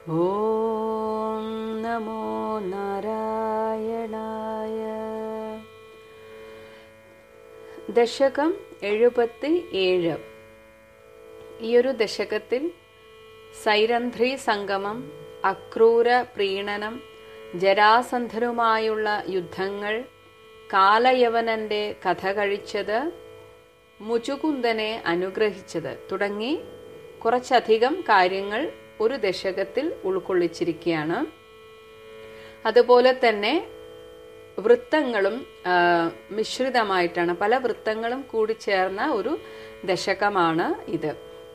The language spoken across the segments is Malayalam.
ഓം നമോ നാരായണായ ദശകം എഴുപത്തി ഏഴ് ഈയൊരു ദശകത്തിൽ സൈരന്ധ്രി സംഗമം അക്രൂര പ്രീണനം ജരാസന്ധനുമായുള്ള യുദ്ധങ്ങൾ കാലയവനന്റെ കഥ കഴിച്ചത് മുചുകുന്ദനെ അനുഗ്രഹിച്ചത് തുടങ്ങി കുറച്ചധികം കാര്യങ്ങൾ ഒരു ദശകത്തിൽ ഉൾക്കൊള്ളിച്ചിരിക്കുകയാണ് അതുപോലെ തന്നെ വൃത്തങ്ങളും ആ, മിശ്രിതമായിട്ടാണ് പല വൃത്തങ്ങളും കൂടി ചേർന്ന ഒരു ദശകമാണ് ഇത്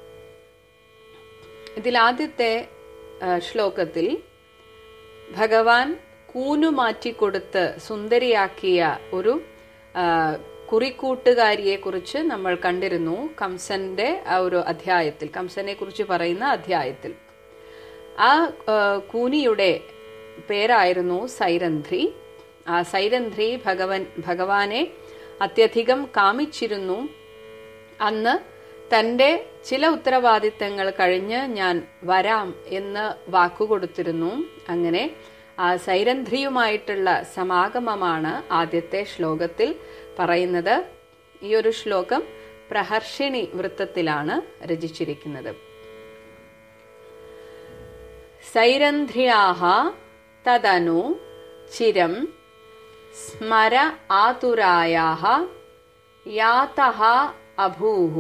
ഇതിൽ ആദ്യത്തെ ആ, ശ്ലോകത്തിൽ ഭഗവാൻ കൂനു മാറ്റിക്കൊടുത്ത് സുന്ദരിയാക്കിയ ഒരു ആ, കുറിക്കൂട്ടുകാരിയെ കുറിച്ച് നമ്മൾ കണ്ടിരുന്നു കംസന്റെ ആ ഒരു അധ്യായത്തിൽ കംസനെ കുറിച്ച് പറയുന്ന അധ്യായത്തിൽ ആ ആ, കൂനിയുടെ പേരായിരുന്നു സൈരന്ധ്രി ആ സൈരന്ധ്രി ഭഗവൻ ഭഗവാനെ അത്യധികം കാമിച്ചിരുന്നു അന്ന് തന്റെ ചില ഉത്തരവാദിത്തങ്ങൾ കഴിഞ്ഞ് ഞാൻ വരാം എന്ന് വാക്കുകൊടുത്തിരുന്നു അങ്ങനെ ആ സൈരന്ധ്രിയുമായിട്ടുള്ള സമാഗമമാണ് ആദ്യത്തെ ശ്ലോകത്തിൽ പറയുന്നത് ഈ ഒരു ശ്ലോകം പ്രഹർഷിണി വൃത്തത്തിലാണ് രചിച്ചിരിക്കുന്നത് സൈരന്ധ്ര്യാഹ തദനു ചിരം സ്മര ആതുരായാഹ യാതഃ അഭൂः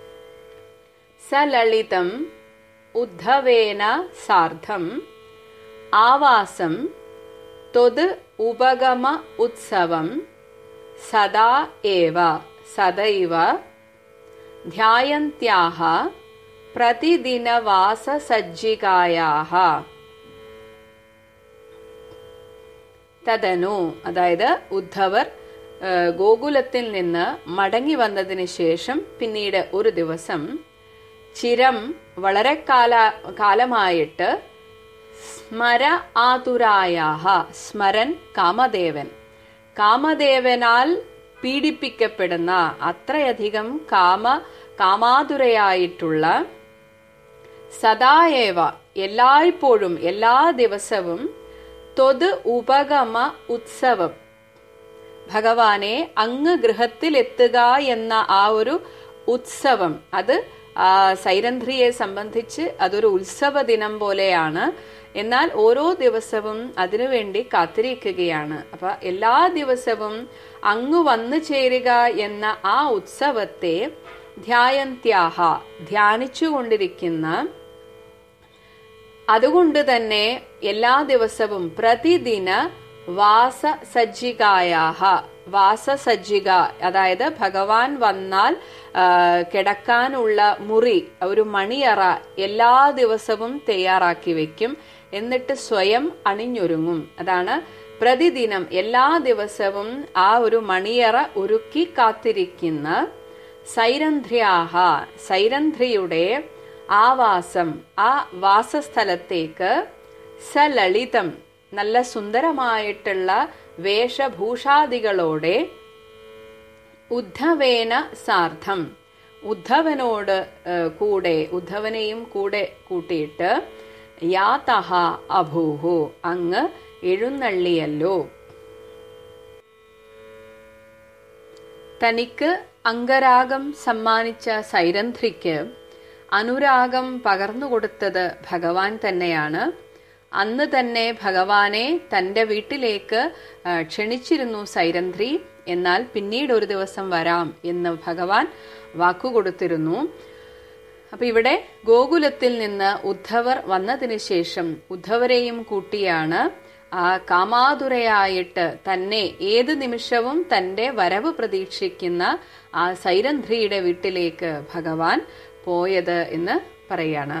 സലളിതം ഉദ്ധവേന സാർദ്ധം ആവാസം ത്വത് ഉപഗമ ഉത്സവം സദാ ഏവ സദൈവ ധ്യായന്ത്യാഹ പ്രതിദിനവാസസജ്ജികായാഹ തദനു അതായത് ഉദ്ധവർ ആ, ഗോകുലത്തിൽ നിന്ന് മടങ്ങി വന്നതിന് ശേഷം പിന്നീട് ഒരു ദിവസം ചിരം വളരെ കാല കാലമായിട്ട് സ്മര ആതുരായാഹ സ്മരൻ കാമദേവൻ കാമദേവനാൽ പീഡിപ്പിക്കപ്പെടുന്ന അത്രയധികം കാമ കാമാതുരയായിട്ടുള്ള സദായേവ എല്ലായ്പ്പോഴും എല്ലാ ദിവസവും ത്വത് ഉപഗമ ഉത്സവം ഭഗവാനെ അങ്ങ് ഗൃഹത്തിലെത്തുക എന്ന ആ ഒരു ഉത്സവം അത് ആ സൈരന്ധ്രിയെ സംബന്ധിച്ച് അതൊരു ഉത്സവ ദിനം പോലെയാണ് എന്നാൽ ഓരോ ദിവസവും അതിനുവേണ്ടി കാത്തിരിക്കുകയാണ് അപ്പൊ എല്ലാ ദിവസവും അങ്ങ് വന്നു ചേരുക എന്ന ആ ഉത്സവത്തെ ധ്യായന്ത്യാഹ ധ്യാനിച്ചുകൊണ്ടിരിക്കുന്ന അതുകൊണ്ട് തന്നെ എല്ലാ ദിവസവും പ്രതിദിന വാസസജ്ജികായാഹ വാസസജ്ജിക അതായത് ഭഗവാൻ വന്നാൽ ആ, കിടക്കാനുള്ള മുറി ഒരു മണിയറ എല്ലാ ദിവസവും തയ്യാറാക്കി വെക്കും എന്നിട്ട് സ്വയം അണിഞ്ഞൊരുങ്ങും അതാണ് പ്രതിദിനം എല്ലാ ദിവസവും ആ ഒരു മണിയറ ഒരുക്കി കാത്തിരിക്കുന്ന സൈരന്ധ്ര്യാഹ സൈരന്ധ്രിയുടെ ആവാസം ആ വാസസ്ഥലത്തേക്ക് സലളിതം നല്ല സുന്ദരമായിട്ടുള്ള വേഷഭൂഷാദികളോടെ ഉദ്ധവേന സാർദ്ധം ഉദ്ധവനോട് ഏഹ്, കൂടെ ഉദ്ധവനെയും കൂടെ കൂട്ടിയിട്ട് യാതഹ അഭൂഹു അങ്ങ് എഴുന്നള്ളിയല്ലോ തനിക്ക് അംഗരാഗം സമ്മാനിച്ച സൈരന്ധ്രിക്ക് അനുരാഗം പകർന്നുകൊടുത്തത് ഭഗവാൻ തന്നെയാണ് അന്ന് തന്നെ ഭഗവാനെ തന്റെ വീട്ടിലേക്ക് ആ, ക്ഷണിച്ചിരുന്നു സൈരന്ധ്രി എന്നാൽ പിന്നീട് ഒരു ദിവസം വരാം എന്ന് ഭഗവാൻ വാക്കുകൊടുത്തിരുന്നു അപ്പൊ ഇവിടെ ഗോകുലത്തിൽ നിന്ന് ഉദ്ധവർ വന്നതിന് ശേഷം ഉദ്ധവരെയും കൂട്ടിയാണ് ആ കാമാതുരയായിട്ട് തന്നെ ഏത് നിമിഷവും തന്റെ വരവ് പ്രതീക്ഷിക്കുന്ന ആ സൈരന്ധ്രിയുടെ വീട്ടിലേക്ക് ഭഗവാൻ പോയത് എന്ന് പറയാണ്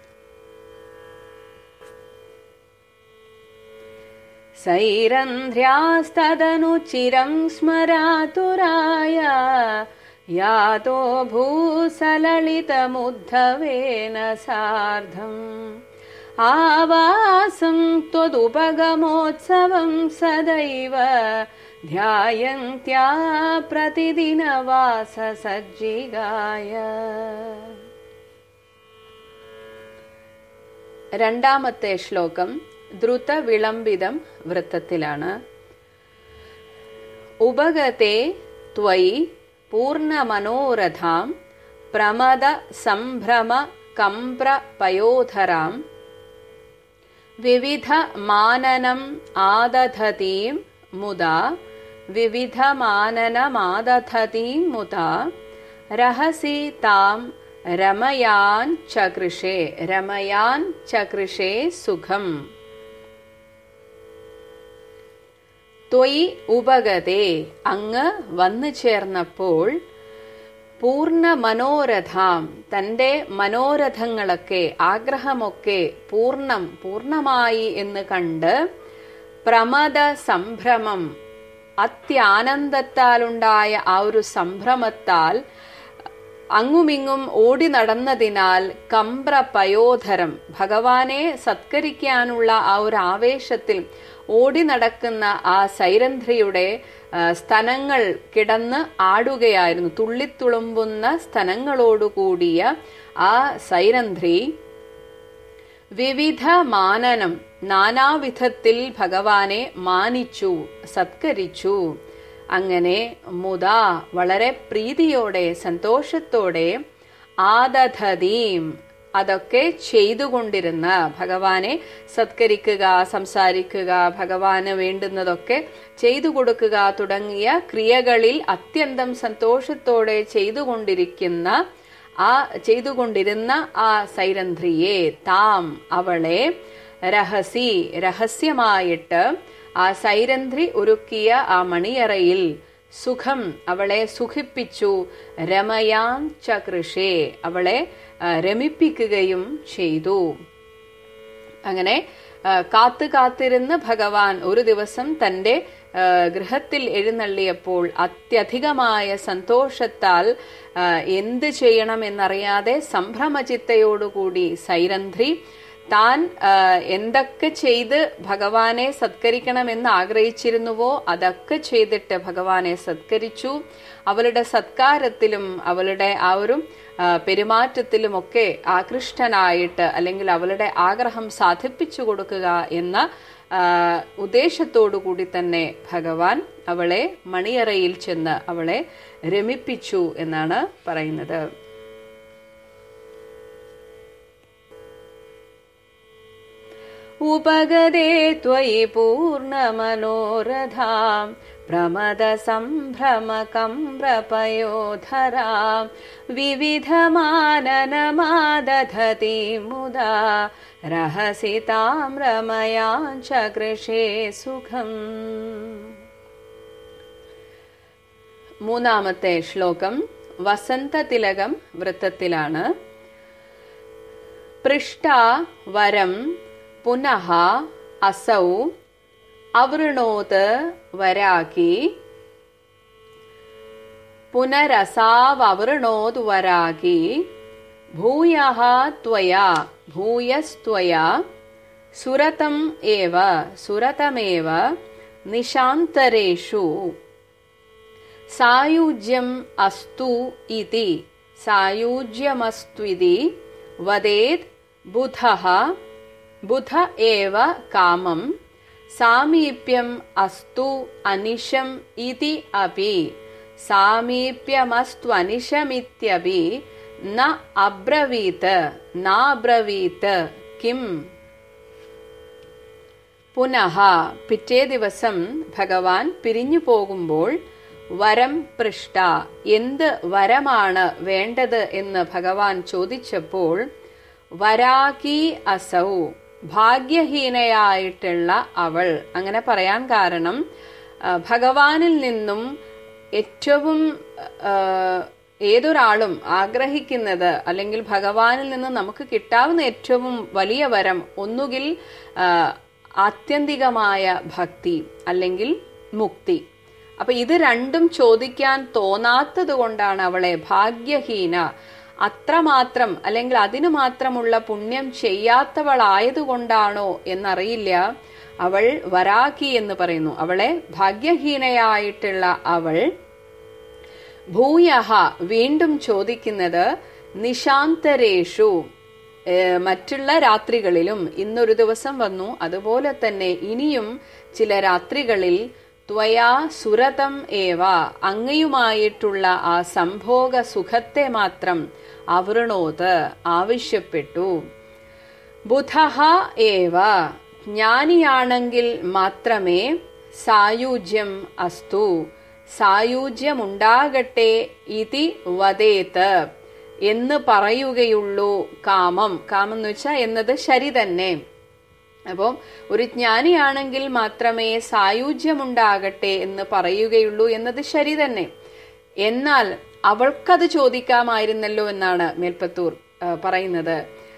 സൈരന്ധ്ര്യാസ്തദനു ചിരം സ്മരാതുരായ യാതോ ഭൂസലളിതമുദ്ധവേന സാർദ്ധം ആവാസം त्वदुपगमोत्सवं सदैव ध्यायन्त्या प्रतिदिनवाससज्जिगाय രണ്ടാമത്തെ ശ്ലോകം ദ്രുത വിളംബിതം വൃത്തത്തിലാണ് ഉപഗത്തെ ത്വയി പൂർണ്ണമനോരഥാം പ്രമദ സംഭ്രമ കംപ്ര പയോധരാം വിവിധ മാനനം ആദധതീം മുദാ വിവിധമാനനമാദധതീം മുദാ രഹസി താം രമയാൻ ചകൃഷേ രമയാൻ ചകൃഷേ സുഖം ത്വയി ഉപഗതേ അങ്ങ് വന്നു ചേർന്നപ്പോൾ പൂർണ്ണ മനോരഥാം തന്റെ മനോരഥങ്ങളൊക്കെ ആഗ്രഹമൊക്കെ പൂർണ്ണം പൂർണ്ണമായി എന്ന് കണ്ട് പ്രമദ സംഭ്രമം അത്യാനന്ദത്താലുണ്ടായ ആ ഒരു സംഭ്രമത്താൽ അങ്ങുമിങ്ങും ഓടി നടന്നതിനാൽ കമ്പ്ര പയോധരം ഭഗവാനെ സത്കരിക്കാനുള്ള ആ ഒരു ആവേശത്തിൽ ഓടി നടക്കുന്ന ആ സൈരന്ധ്രിയുടെ സ്തനങ്ങൾ കിടന്ന് ആടുകയായിരുന്നു തുള്ളിത്തുളുമ്പുന്ന സ്തനങ്ങളോടുകൂടിയ ആ സൈരന്ധ്രി വിവിധ മാനനം നാനാവിധത്തിൽ ഭഗവാനെ മാനിച്ചു സത്കരിച്ചു അങ്ങനെ മുതാ വളരെ പ്രീതിയോടെ സന്തോഷത്തോടെ ആദധതീം അതൊക്കെ ചെയ്തുകൊണ്ടിരുന്ന ഭഗവാനെ സത്കരിക്കുക സംസാരിക്കുക ഭഗവാന് വേണ്ടുന്നതൊക്കെ ചെയ്തു കൊടുക്കുക തുടങ്ങിയ ക്രിയകളിൽ അത്യന്തം സന്തോഷത്തോടെ ചെയ്തുകൊണ്ടിരിക്കുന്ന ആ ചെയ്തുകൊണ്ടിരുന്ന ആ സൈരന്ധ്രിയെ താം അവളെ രഹസി രഹസ്യമായിട്ട് ആ സൈരന്ധ്രി ഒരുക്കിയ ആ മണിയറയിൽ സുഖം അവളെ സുഖിപ്പിച്ചു രമയാൻ ചകൃഷേ അവളെ രമിപ്പിക്കുകയും ചെയ്തു അങ്ങനെ കാത്തു കാത്തിരുന്ന് ഭഗവാൻ ഒരു ദിവസം തന്റെ ഗൃഹത്തിൽ എഴുന്നള്ളിയപ്പോൾ അത്യധികമായ സന്തോഷത്താൽ എന്ത് ചെയ്യണമെന്നറിയാതെ സംഭ്രമചിത്തയോടുകൂടി സൈരന്ധ്രി താൻ എന്തൊക്കെ ചെയ്ത് ഭഗവാനെ സത്കരിക്കണമെന്ന് ആഗ്രഹിച്ചിരുന്നുവോ അതൊക്കെ ചെയ്തിട്ട് ഭഗവാനെ സത്കരിച്ചു അവളുടെ സത്കാരത്തിലും അവളുടെ ആ ഒരു പെരുമാറ്റത്തിലുമൊക്കെ ആകൃഷ്ടനായിട്ട് അല്ലെങ്കിൽ അവളുടെ ആഗ്രഹം സാധിപ്പിച്ചു കൊടുക്കുക എന്ന ഉദ്ദേശത്തോടു കൂടി തന്നെ ഭഗവാൻ അവളെ മണിയറയിൽ ചെന്ന് അവളെ രമിപ്പിച്ചു എന്നാണ് പറയുന്നത് ഉപഗതേ ത്വയി പൂർണ്ണമനോരഥാം प्रमदसम्भ्रमकम्प्रपयोधरां विविधमाननमादधति मुदा रहसि तां रमयाञ्चकृषे സുഖം മൂന്നാമത്തെ ശ്ലോകം വസന്തതിലകം വൃത്തത്തിലാണ് പൃഷ്ട വരം പുനഃ അസൗ അവൃണോത് വരാകി പുനരസാവൃണോത് വരാകി ഭൂയഃ ത്വയാ ഭൂയസ്ത്വയാ സുരതം ഏവ സുരതമേവ നിശാന്തരേഷു സായുജ്യം അസ്തു ഇതി സായുജ്യമസ്ത്വിതി വദേത് ബുധഃ ബുധ ഏവ കാമം സാമീപ്യം അസ്തു അനിശം ഇതി അപി സാമീപ്യമസ്ത്വനിശമിത്യപി ന അബ്രവീത് നാബ്രവീത് കിം പുനഃ പിറ്റേ ദിവസം ഭഗവാൻ പിരിഞ്ഞു പോകുമ്പോൾ വരം പൃഷ്ട എന്ത് വരമാണ് വേണ്ടത് എന്ന് ഭഗവാൻ ചോദിച്ചപ്പോൾ വരാകി അസൗ ഭാഗ്യഹീനയായിട്ടുള്ള അവൾ അങ്ങനെ പറയാൻ കാരണം ഭഗവാനിൽ നിന്നും ഏറ്റവും ഏതൊരാളും ആഗ്രഹിക്കുന്നത് അല്ലെങ്കിൽ ഭഗവാനിൽ നിന്ന് നമുക്ക് കിട്ടാവുന്ന ഏറ്റവും വലിയ വരം ഒന്നുകിൽ ആത്യന്തികമായ ഭക്തി അല്ലെങ്കിൽ മുക്തി അപ്പൊ ഇത് രണ്ടും ചോദിക്കാൻ തോന്നാത്തത് കൊണ്ടാണ് അവളെ ഭാഗ്യഹീന അത്രമാത്രം അല്ലെങ്കിൽ അതിനു മാത്രമുള്ള പുണ്യം ചെയ്യാത്തവളായതുകൊണ്ടാണോ എന്നറിയില്ല അവൾ വരാക്കി എന്ന് പറയുന്നു അവളെ ഭാഗ്യഹീനയായിട്ടുള്ള അവൾ ഭൂയഹ വീണ്ടും ചോദിക്കുന്നത് നിശാന്തരേഷു ഏഹ് മറ്റുള്ള രാത്രികളിലും ഇന്നൊരു ദിവസം വന്നു അതുപോലെ തന്നെ ഇനിയും ചില രാത്രികളിൽ ത്വയാ സുരതം ഏവ അങ്ങയുമായിട്ടുള്ള ആ സംഭോഗ സുഖത്തെ മാത്രം അവൃണോത് ആവശ്യപ്പെട്ടു ബുധഹ ഏവ ജ്ഞാനിയാണെങ്കിൽ മാത്രമേ സായുജ്യം അസ്തു സായുജ്യമുണ്ടാകട്ടെ ഇതി വദേത് എന്ന് പറയുകയുള്ളൂ കാമം കാമം എന്ന് വെച്ചാൽ എന്നത് ശരി തന്നെ അപ്പോൾ ഒരു ജ്ഞാനിയാണെങ്കിൽ മാത്രമേ സായുജ്യമുണ്ടാകട്ടെ എന്ന് പറയുകയുള്ളൂ എന്നത് ശരി തന്നെ എന്നാൽ അവൾക്കത് ചോദിക്കാമായിരുന്നല്ലോ എന്നാണ് മേൽപ്പത്തൂർ ആ, പറയുന്നത്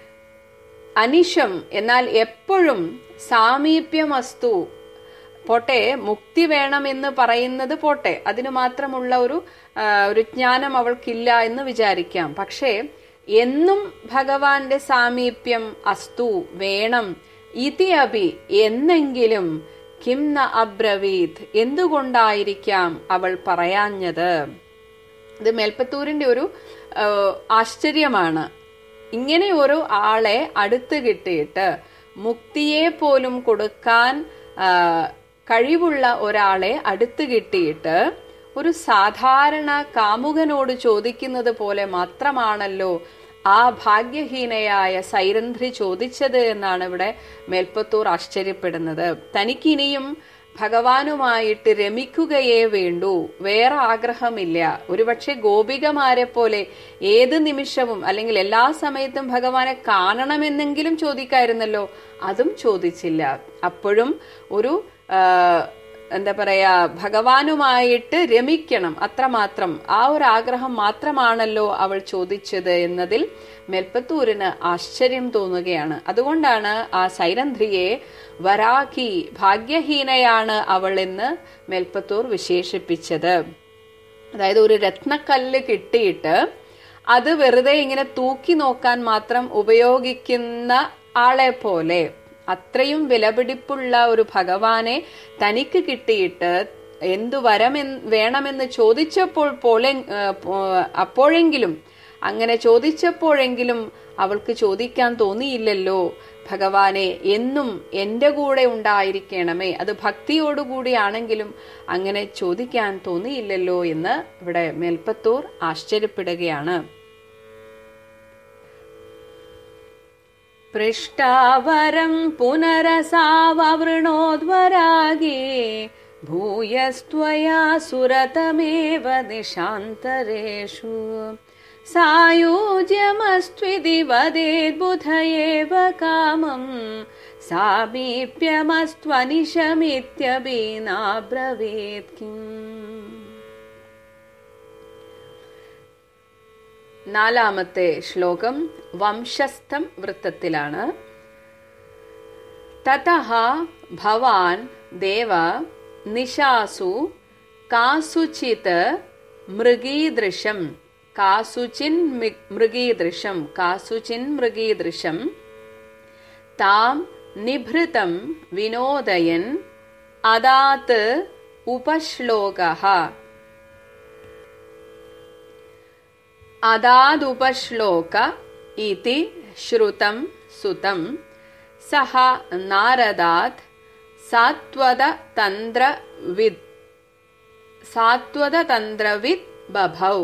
അനിശം എന്നാൽ എപ്പോഴും സാമീപ്യമസ്തു പോട്ടെ മുക്തി വേണമെന്ന് പറയുന്നത് പോട്ടെ അതിന് മാത്രമുള്ള ഒരു ആ, ഒരു ജ്ഞാനം അവൾക്കില്ല എന്ന് വിചാരിക്കാം പക്ഷേ എന്നും ഭഗവാന്റെ സാമീപ്യം അസ്തു വേണം ഇതി അപി എന്നെങ്കിലും കിം ന അബ്രവീത് എന്തുകൊണ്ടായിരിക്കാം അവൾ പറയാഞ്ഞത് ഇത് മേൽപ്പത്തൂരിന്റെ ഒരു ആ, ആശ്ചര്യമാണ് ഇങ്ങനെ ഒരു ആളെ അടുത്ത് കിട്ടിയിട്ട് മുക്തിയെ പോലും കൊടുക്കാൻ ആ, കഴിവുള്ള ഒരാളെ അടുത്ത് കിട്ടിയിട്ട് ഒരു സാധാരണ കാമുകനോട് ചോദിക്കുന്നത് പോലെ മാത്രമാണല്ലോ ആ ഭാഗ്യഹീനയായ സൈരന്ധ്രി ചോദിച്ചത് എന്നാണ് ഇവിടെ മേൽപ്പത്തൂർ ആശ്ചര്യപ്പെടുന്നത് തനിക്കിനിയും ഭഗവാനുമായിട്ട് രമിക്കുകയേ വേണ്ടൂ വേറെ ആഗ്രഹമില്ല ഒരുപക്ഷെ ഗോപികമാരെ പോലെ ഏത് നിമിഷവും അല്ലെങ്കിൽ എല്ലാ സമയത്തും ഭഗവാനെ കാണണമെന്നെങ്കിലും ചോദിക്കായിരുന്നല്ലോ അതും ചോദിച്ചില്ല അപ്പോഴും ഒരു ആ, എന്താ പറയാ ഭഗവാനുമായിട്ട് രമിക്കണം അത്രമാത്രം ആ ഒരു ആഗ്രഹം മാത്രമാണല്ലോ അവൾ ചോദിച്ചത് എന്നതിൽ മെൽപ്പത്തൂരിന് ആശ്ചര്യം തോന്നുകയാണ് അതുകൊണ്ടാണ് ആ സൈരന്ധ്രിയെ വരാഖി ഭാഗ്യഹീനയാണ് അവൾ എന്ന് മെൽപ്പത്തൂർ വിശേഷിപ്പിച്ചത് അതായത് ഒരു രത്നക്കല്ല് കിട്ടിയിട്ട് അത് വെറുതെ ഇങ്ങനെ തൂക്കി നോക്കാൻ മാത്രം ഉപയോഗിക്കുന്ന ആളെ പോലെ അത്രയും വിലപിടിപ്പുള്ള ഒരു ഭഗവാനെ തനിക്ക് കിട്ടിയിട്ട് എന്തു വരമെന്ന് വേണമെന്ന് ചോദിച്ചപ്പോൾ പോലെ ഏഹ്, പോ- അപ്പോഴെങ്കിലും അങ്ങനെ ചോദിച്ചപ്പോഴെങ്കിലും അവൾക്ക് ചോദിക്കാൻ തോന്നിയില്ലല്ലോ ഭഗവാനെ എന്നും എൻ്റെ കൂടെ ഉണ്ടായിരിക്കണമേ അത് ഭക്തിയോടുകൂടിയാണെങ്കിലും അങ്ങനെ ചോദിക്കാൻ തോന്നിയില്ലല്ലോ എന്ന് ഇവിടെ മേൽപ്പത്തൂർ ആശ്ചര്യപ്പെടുകയാണ് पृष्टावरं पुनरसाववृणोद्वरागे भूयस्त्वया सुरतमेव निशान्तरेषु सायुज्यमस्त्विति वदेद्बुध एव कामम् सामीप्यमस्त्वनिशमित्यभिनाब्रवीत् किम् നാലാമത്തെ ശ്ലോകം വംശസ്ഥം വൃത്തത്തിലാണ് തതഃ ഭവാൻ ദേവ നിശാസു കാസുചിത് മൃഗീദൃശം കാസുചിൻ മി- മൃഗീദൃശം കാസുചിൻ മൃഗീദൃശം താം നിഭൃതം വിനോദയൻ അദാത് ഉപശ്ലോകഃ अदादुपश्लोक इति श्रुतं सुतं सः नारदात् सात्वदतन्द्रविद् सात्वदतन्द्रविद् बभौ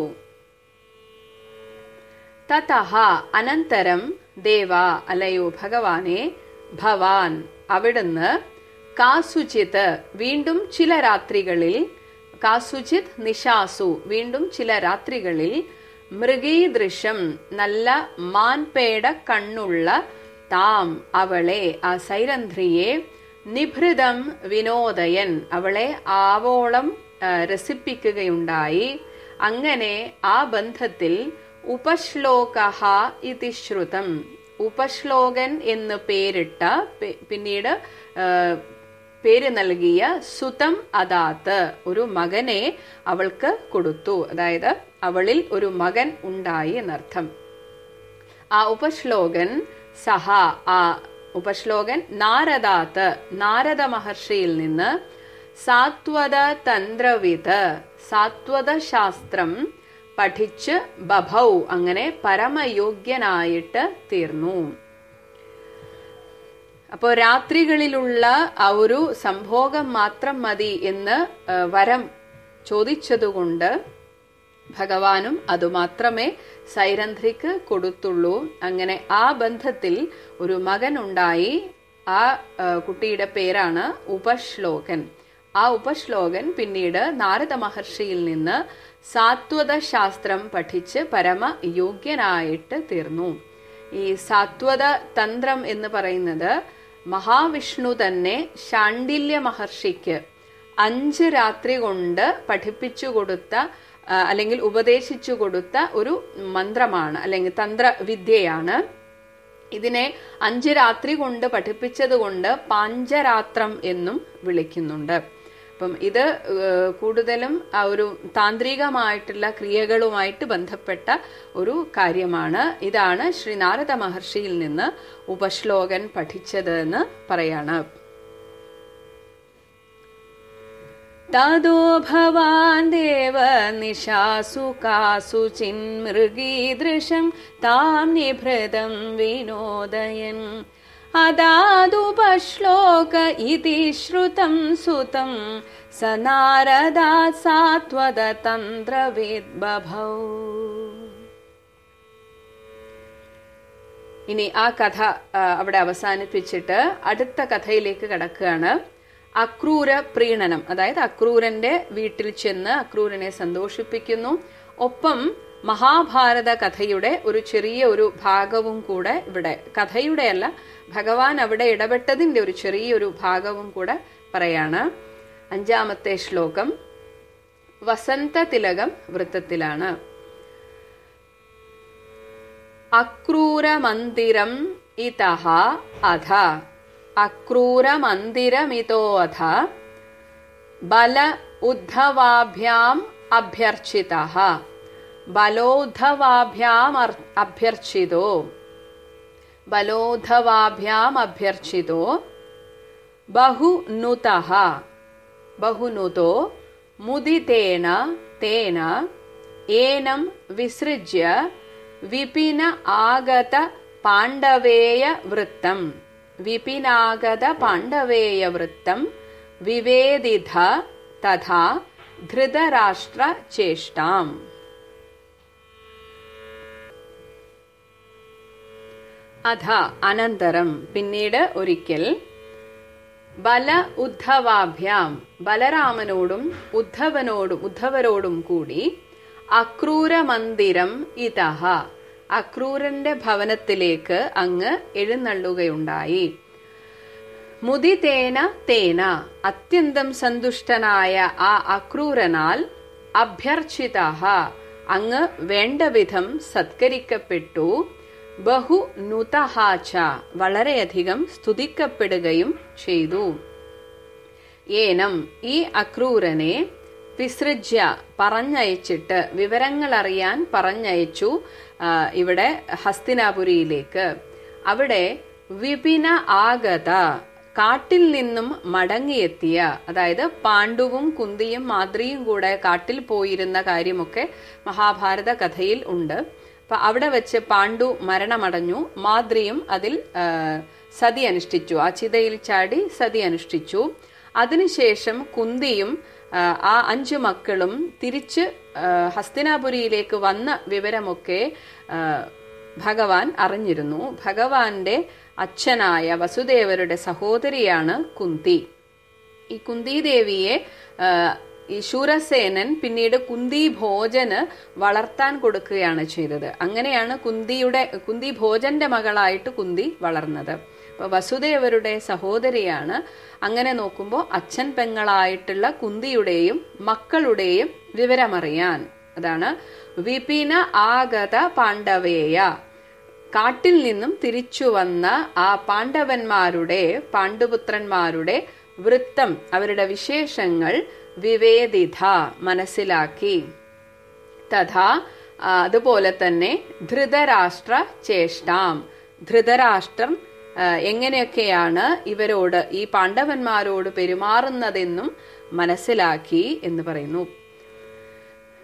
തതഹ അനന്തരം ദേവ അലയോ ഭഗവാനെ ഭവാൻ അവിടുന്ന് കാസുചിത് വീണ്ടും ചില രാത്രികളിൽ കാസുചിത് നിശാസു വീണ്ടും ചില രാത്രികളിൽ മൃഗീദൃശം നല്ല മാൻപേട കണ്ണുള്ള താം അവളെ ആ സൈരന്ധ്രിയെ നിഭൃതം വിനോദയൻ അവളെ ആവോളം ആ, രസിപ്പിക്കുകയുണ്ടായി അങ്ങനെ ആ ബന്ധത്തിൽ ഉപശ്ലോകഹ ഇതി ശ്രുതം ഉപശ്ലോകൻ എന്ന് പേരിട്ട പി- പിന്നീട് ആ, പേര് നൽകിയ സുതം അദാത്ത് ഒരു മകനെ അവൾക്ക് കൊടുത്തു അതായത് അവളിൽ ഒരു മകൻ ഉണ്ടായി എന്നർത്ഥം ആ ഉപശ്ലോകൻ സഹ ആ ഉപശ്ലോകൻ നാരദാത്ത് നാരദ മഹർഷിയിൽ നിന്ന് സാത്വത തന്ത്രവിത് സാത്വത ശാസ്ത്രം പഠിച്ച് ബഭൗ അങ്ങനെ പരമയോഗ്യനായിട്ട് തീർന്നു അപ്പോൾ രാത്രികളിലുള്ള ആ ഒരു സംഭോഗം മാത്രം മതി എന്ന് ആ, വരം ചോദിച്ചതുകൊണ്ട് ഭഗവാനും അതുമാത്രമേ സൈരന്ധ്രിക്ക് കൊടുത്തുള്ളൂ അങ്ങനെ ആ ബന്ധത്തിൽ ഒരു മകൻ ഉണ്ടായി ആ ആ, കുട്ടിയുടെ പേരാണ് ഉപശ്ലോകൻ ആ ഉപശ്ലോകൻ പിന്നീട് നാരദ മഹർഷിയിൽ നിന്ന് സാത്വത ശാസ്ത്രം പഠിച്ച് പരമ യോഗ്യനായിട്ട് തീർന്നു ഈ സാത്വത തന്ത്രം എന്ന് പറയുന്നത് മഹാവിഷ്ണു തന്നെ ശാണ്ഡില്യ മഹർഷിക്ക് അഞ്ച് രാത്രി കൊണ്ട് പഠിപ്പിച്ചു കൊടുത്ത ആ, അല്ലെങ്കിൽ ഉപദേശിച്ചു കൊടുത്ത ഒരു മന്ത്രമാണ് അല്ലെങ്കിൽ തന്ത്രവിദ്യയാണ് ഇതിനെ അഞ്ച് രാത്രി കൊണ്ട് പഠിപ്പിച്ചത് കൊണ്ട് പാഞ്ചരാത്രം എന്നും വിളിക്കുന്നുണ്ട് അപ്പം ഇത് ഏഹ്, കൂടുതലും ആ ഒരു താന്ത്രികമായിട്ടുള്ള ക്രിയകളുമായിട്ട് ബന്ധപ്പെട്ട ഒരു കാര്യമാണ് ഇതാണ് ശ്രീ നാരദ മഹർഷിയിൽ നിന്ന് ഉപശ്ലോകൻ പഠിച്ചത് എന്ന് പറയാണ് തതോ ഭവാൻ ദേവ നിശാസു കാസു ചിന്മൃഗീദൃശം താം നിഭൃതം വിനോദയൻ അതാദുപശ്ലോക ഇതി ശ്രുതം സുതം സ നാരദാ സാത്വത തന്ത്രവേദ് ബഭൗ ഇനി ആ കഥ ആ, അവിടെ അവസാനിപ്പിച്ചിട്ട് അടുത്ത കഥയിലേക്ക് കടക്കുകയാണ് അക്രൂര പ്രീണനം അതായത് അക്രൂരന്റെ വീട്ടിൽ ചെന്ന് അക്രൂരനെ സന്തോഷിപ്പിക്കുന്നു ഒപ്പം മഹാഭാരത കഥയുടെ ഒരു ചെറിയ ഒരു ഭാഗവും കൂടെ ഇവിടെ കഥയുടെ അല്ല ഭഗവാൻ അവിടെ ഇടപെട്ടതിന്റെ ഒരു ചെറിയൊരു ഭാഗവും കൂടെ പറയാണ് അഞ്ചാമത്തെ ശ്ലോകം വസന്ത തിലകം വൃത്തത്തിലാണ് അക്രൂരമന്ദിരം ഇതഃ അധ അക്രൂരമന്ദിരമിതോ അധ ബല ഉദ്ധവാഭ്യാം അഭ്യർച്ചിതഃ ബലോദ്ധവാഭ്യാം അർ- അഭ്യർച്ചിതോ ബലോദ്ധവാഭ്യാം അഭ്യർച്ചിതോ ബഹുനുതഃ ബഹുനുതോ മുദിതേന തേന ഏനം വിസൃജ്യ വിപിന ആഗത പാണ്ഡവേയ വൃത്തം വിപിനാഗത പാണ്ഡവേയ വൃത്തം വിവേദിത തഥാ ധൃതരാഷ്ട്ര ചേഷ്ടാം അധ അനന്തരം പിന്നീട് ഒരിക്കൽ ബല ഉദ്ധവാഭ്യാം ബലരാമനോടും ഉദ്ധവനോടും ഉദ്ധവരോടും കൂടി അക്രൂര മന്ദിരം ഇതഹ അക്രൂരന്റെ ഭവനത്തിലേക്ക് അങ്ങ് എഴുന്നള്ളുകയുണ്ടായി മുദിതേന തേന അത്യന്തം സന്തുഷ്ടനായ ആ അക്രൂരനാൽ അഭ്യർച്ചിത അങ്ങ് വേണ്ടവിധം സത്കരിക്കപ്പെട്ടു ബഹു നുതഹാച്ച വളരെയധികം സ്തുതിക്കപ്പെടുകയും ചെയ്തു ഏനം ഈ അക്രൂരനെ വിസൃജ്യ പറഞ്ഞയച്ചിട്ട് വിവരങ്ങൾ അറിയാൻ പറഞ്ഞയച്ചു ആ, ഇവിടെ ഹസ്തിനാപുരിയിലേക്ക് അവിടെ വിപിന ആഗത കാട്ടിൽ നിന്നും മടങ്ങിയെത്തിയ അതായത് പാണ്ഡുവും കുന്തിയും മാദ്രിയും കൂടെ കാട്ടിൽ പോയിരുന്ന കാര്യമൊക്കെ മഹാഭാരത കഥയിൽ ഉണ്ട് അപ്പൊ അവിടെ വെച്ച് പാണ്ഡു മരണമടഞ്ഞു മാദ്രിയും അതിൽ ആ, സതി അനുഷ്ഠിച്ചു ആ ചിതയിൽ ചാടി സതി അനുഷ്ഠിച്ചു അതിനുശേഷം കുന്തിയും ആ, ആ അഞ്ചു മക്കളും തിരിച്ച് ആ, ഹസ്തിനാപുരിയിലേക്ക് വന്ന വിവരമൊക്കെ ആ, ഭഗവാൻ അറിഞ്ഞിരുന്നു ഭഗവാന്റെ അച്ഛനായ വസുദേവരുടെ സഹോദരിയാണ് കുന്തി ഈ കുന്തിദേവിയെ ആ, ഈ ശൂരസേനൻ പിന്നീട് കുന്തി ഭോജന് വളർത്താൻ കൊടുക്കുകയാണ് ചെയ്തത് അങ്ങനെയാണ് കുന്തിയുടെ കുന്തി ഭോജന്റെ മകളായിട്ട് കുന്തി വളർന്നത് അപ്പൊ വസുദേവരുടെ സഹോദരിയാണ് അങ്ങനെ നോക്കുമ്പോൾ അച്ഛൻ പെങ്ങളായിട്ടുള്ള കുന്തിയുടെയും മക്കളുടെയും വിവരമറിയാൻ അതാണ് വിപിന ആഗത പാണ്ഡവേയ കാട്ടിൽ നിന്നും തിരിച്ചു വന്ന ആ പാണ്ഡവന്മാരുടെ പാണ്ഡുപുത്രന്മാരുടെ വൃത്തം അവരുടെ വിശേഷങ്ങൾ വിവേദിത മനസ്സിലാക്കി തഥാ ആ, അതുപോലെ തന്നെ ധൃതരാഷ്ട്ര ചേഷ്ടാം ധൃതരാഷ്ട്രം ആ, എങ്ങനെയൊക്കെയാണ് ഇവരോട് ഈ പാണ്ഡവന്മാരോട് പെരുമാറുന്നതെന്നും മനസ്സിലാക്കി എന്ന് പറയുന്നു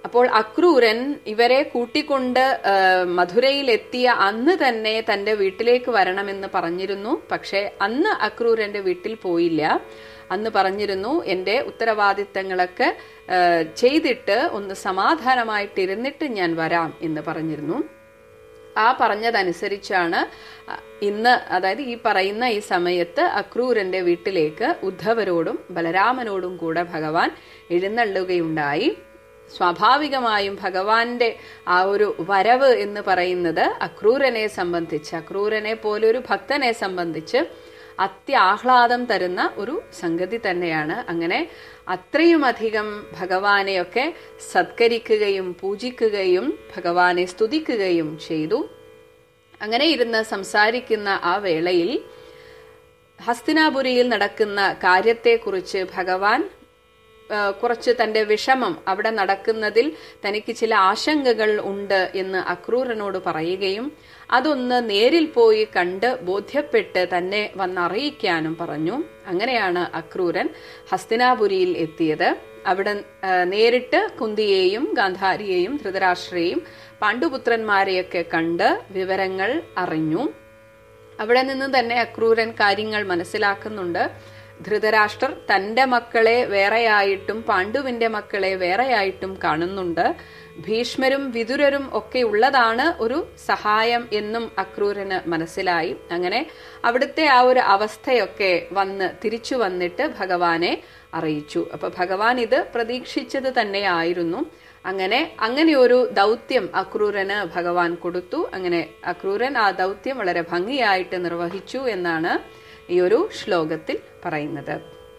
അപ്പോൾ അക്രൂരൻ ഇവരെ കൂട്ടിക്കൊണ്ട് ആ, മധുരയിൽ എത്തിയ അന്ന് തന്നെ തന്റെ വീട്ടിലേക്ക് വരണമെന്ന് പറഞ്ഞിരുന്നു പക്ഷെ അന്ന് അക്രൂരന്റെ വീട്ടിൽ പോയില്ല അന്ന് പറഞ്ഞിരുന്നു എന്റെ ഉത്തരവാദിത്തങ്ങളൊക്കെ ആ, ചെയ്തിട്ട് ഒന്ന് സമാധാനമായിട്ടിരുന്നിട്ട് ഞാൻ വരാം എന്ന് പറഞ്ഞിരുന്നു ആ പറഞ്ഞതനുസരിച്ചാണ് അ- ഇന്ന് അതായത് ഈ പറയുന്ന ഈ സമയത്ത് അക്രൂരന്റെ വീട്ടിലേക്ക് ഉദ്ധവരോടും ബലരാമനോടും കൂടെ ഭഗവാൻ എഴുന്നള്ളുകയുണ്ടായി സ്വാഭാവികമായും ഭഗവാന്റെ ആ ഒരു വരവ് എന്ന് പറയുന്നത് അക്രൂരനെ സംബന്ധിച്ച് അക്രൂരനെ പോലൊരു ഭക്തനെ സംബന്ധിച്ച് അത്യാഹ്ലാദം തരുന്ന ഒരു സംഗതി തന്നെയാണ് അങ്ങനെ അത്രയുമധികം ഭഗവാനെയൊക്കെ സത്കരിക്കുകയും പൂജിക്കുകയും ഭഗവാനെ സ്തുതിക്കുകയും ചെയ്തു അങ്ങനെ ഇരുന്ന് സംസാരിക്കുന്ന ആ വേളയിൽ ഹസ്തിനാപുരിയിൽ നടക്കുന്ന കാര്യത്തെക്കുറിച്ച് ഭഗവാൻ ആ, കുറച്ച് തന്റെ വിഷമം അവിടെ നടക്കുന്നതിൽ തനിക്ക് ചില ആശങ്കകൾ ഉണ്ട് എന്ന് അക്രൂരനോട് പറയുകയും അതൊന്ന് നേരിൽ പോയി കണ്ട് ബോധ്യപ്പെട്ട് തന്നെ വന്നറിയിക്കാനും പറഞ്ഞു അങ്ങനെയാണ് അക്രൂരൻ ഹസ്തിനാപുരിയിൽ എത്തിയത് അവിടെ ആ, നേരിട്ട് കുന്തിയെയും ഗാന്ധാരിയെയും ധൃതരാഷ്ട്രയെയും പാണ്ഡുപുത്രന്മാരെയൊക്കെ കണ്ട് വിവരങ്ങൾ അറിഞ്ഞു അവിടെ നിന്ന് തന്നെ അക്രൂരൻ കാര്യങ്ങൾ മനസ്സിലാക്കുന്നുണ്ട് ധൃതരാഷ്ട്രർ തന്റെ മക്കളെ വേറെയായിട്ടും പാണ്ഡുവിന്റെ മക്കളെ വേറെയായിട്ടും കാണുന്നുണ്ട് ഭീഷ്മരും വിതുരരും ഒക്കെ ഉള്ളതാണ് ഒരു സഹായം എന്നും അക്രൂരന് മനസ്സിലായി അങ്ങനെ അവിടുത്തെ ആ ഒരു അവസ്ഥയൊക്കെ വന്ന് തിരിച്ചു വന്നിട്ട് ഭഗവാനെ അറിയിച്ചു അപ്പൊ ഭഗവാൻ ഇത് പ്രതീക്ഷിച്ചത് തന്നെയായിരുന്നു അങ്ങനെ അങ്ങനെ ഒരു ദൗത്യം അക്രൂരന് ഭഗവാൻ കൊടുത്തു അങ്ങനെ അക്രൂരൻ ആ ദൗത്യം വളരെ ഭംഗിയായിട്ട് നിർവഹിച്ചു എന്നാണ് ഈ ഒരു ശ്ലോകത്തിൽ പറയുന്നത്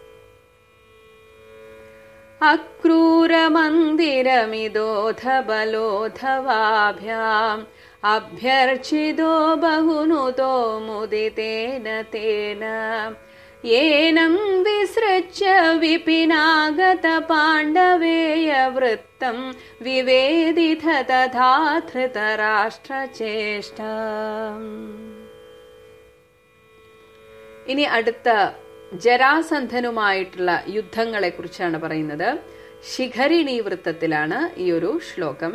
അക്രൂരമന്ദിരമിതോധബലോധവാഭ്യാം അഭ്യർച്ചിതോ ബഹുനുതോ മുദിതേന തേന ഏനം വിസൃച്യ വിപിനാഗത പാണ്ഡവേയ വൃത്തം വിവേദിത തഥാ ധൃതരാഷ്ട്രചേഷ്ട ഇനി അടുത്ത ജരാസന്ധനുമായിട്ടുള്ള യുദ്ധങ്ങളെ കുറിച്ചാണ് പറയുന്നത് ശിഖരിണി വൃത്തത്തിലാണ് ഈ ഒരു ശ്ലോകം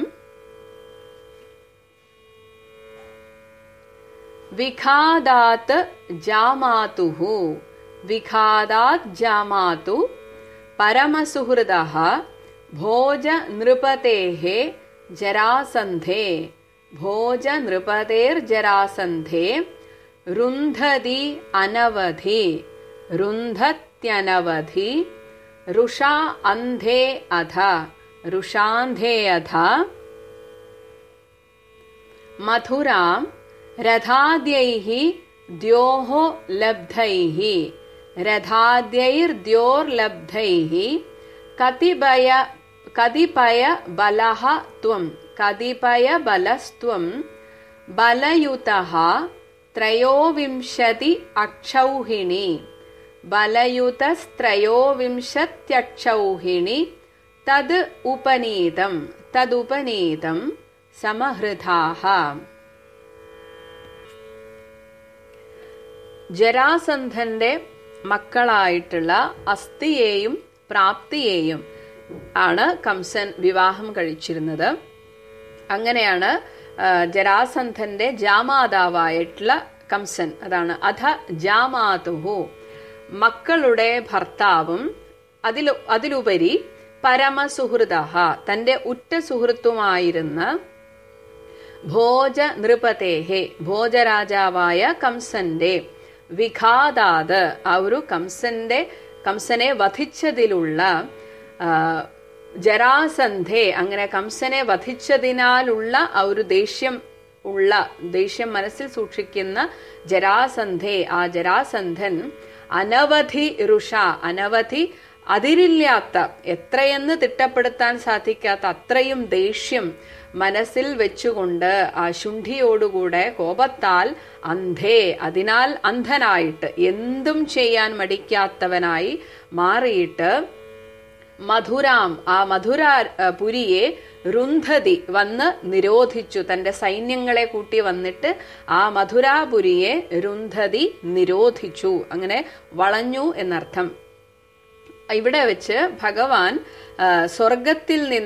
വിഘാദാത് ജാമാതുഹു വിഘാദാത് ജാമാതു പരമസുഹൃദ ഭോജ നൃപതേः ജരാസന്ധേ ഭോജ നൃപതേർജരാസന്ധേ രുന്ധതി അനവധി രുന്ധത്യനവധി രുഷാ അന്ധേ അധ രുഷാന്ധേ അധ മധുരാം രഥാദ്യൈः द्योः लब्धैः रथाद्यैर्द्योर्लब्धैः कतिपय कतिपयबलः त्वं कतिपयबलस्त्वं बलयुतः त्रयोविंशति अक्षौहिणी बलयुतस्त्रयोविंशत्यक्षौहिणी तद् उपनीतं तदुपनीतं समहृदाः ജരാസന്ധന്റെ മക്കളായിട്ടുള്ള അസ്ഥിയെയും പ്രാപ്തിയെയും ആണ് കംസൻ വിവാഹം കഴിച്ചിരുന്നത് അങ്ങനെയാണ് ആ, ജരാസന്ധന്റെ ജാമാതാവായിട്ടുള്ള കംസൻ അതാണ് അധ ജാമാതുഹു മക്കളുടെ ഭർത്താവും അതിലു അതിലുപരി പരമസുഹൃദ തന്റെ ഉറ്റ സുഹൃത്തുമായിരുന്ന ഭോജ നൃപതേഹെ ഭോജരാജാവായ കംസന്റെ വിഘാതാത് ആ ഒരു കംസന്റെ കംസനെ വധിച്ചതിലുള്ള ആ, ജരാസന്ധെ അങ്ങനെ കംസനെ വധിച്ചതിനാലുള്ള ആ ഒരു ദേഷ്യം ഉള്ള ദേഷ്യം മനസ്സിൽ സൂക്ഷിക്കുന്ന ജരാസന്ധെ ആ ജരാസന്ധൻ അനവധി രുഷ അനവധി അതിരില്ലാത്ത എത്രയെന്ന് തിട്ടപ്പെടുത്താൻ സാധിക്കാത്ത അത്രയും ദേഷ്യം മനസ്സിൽ വെച്ചുകൊണ്ട് ആ ശുണ്ഠിയോടുകൂടെ കോപത്താൽ അന്ധേ അതിനാൽ അന്ധനായിട്ട് എന്തും ചെയ്യാൻ മടിക്കാത്തവനായി മാറിയിട്ട് മധുരാം ആ മധുര ആ, പുരിയെ രുന്ധതി വന്ന് നിരോധിച്ചു തന്റെ സൈന്യങ്ങളെ കൂട്ടി വന്നിട്ട് ആ മധുരാപുരിയെ രുന്ധതി നിരോധിച്ചു അങ്ങനെ വളഞ്ഞു എന്നർത്ഥം ഇവിടെ വെച്ച് ഭഗവാൻ ആ, സ്വർഗത്തിൽ നിന്ന്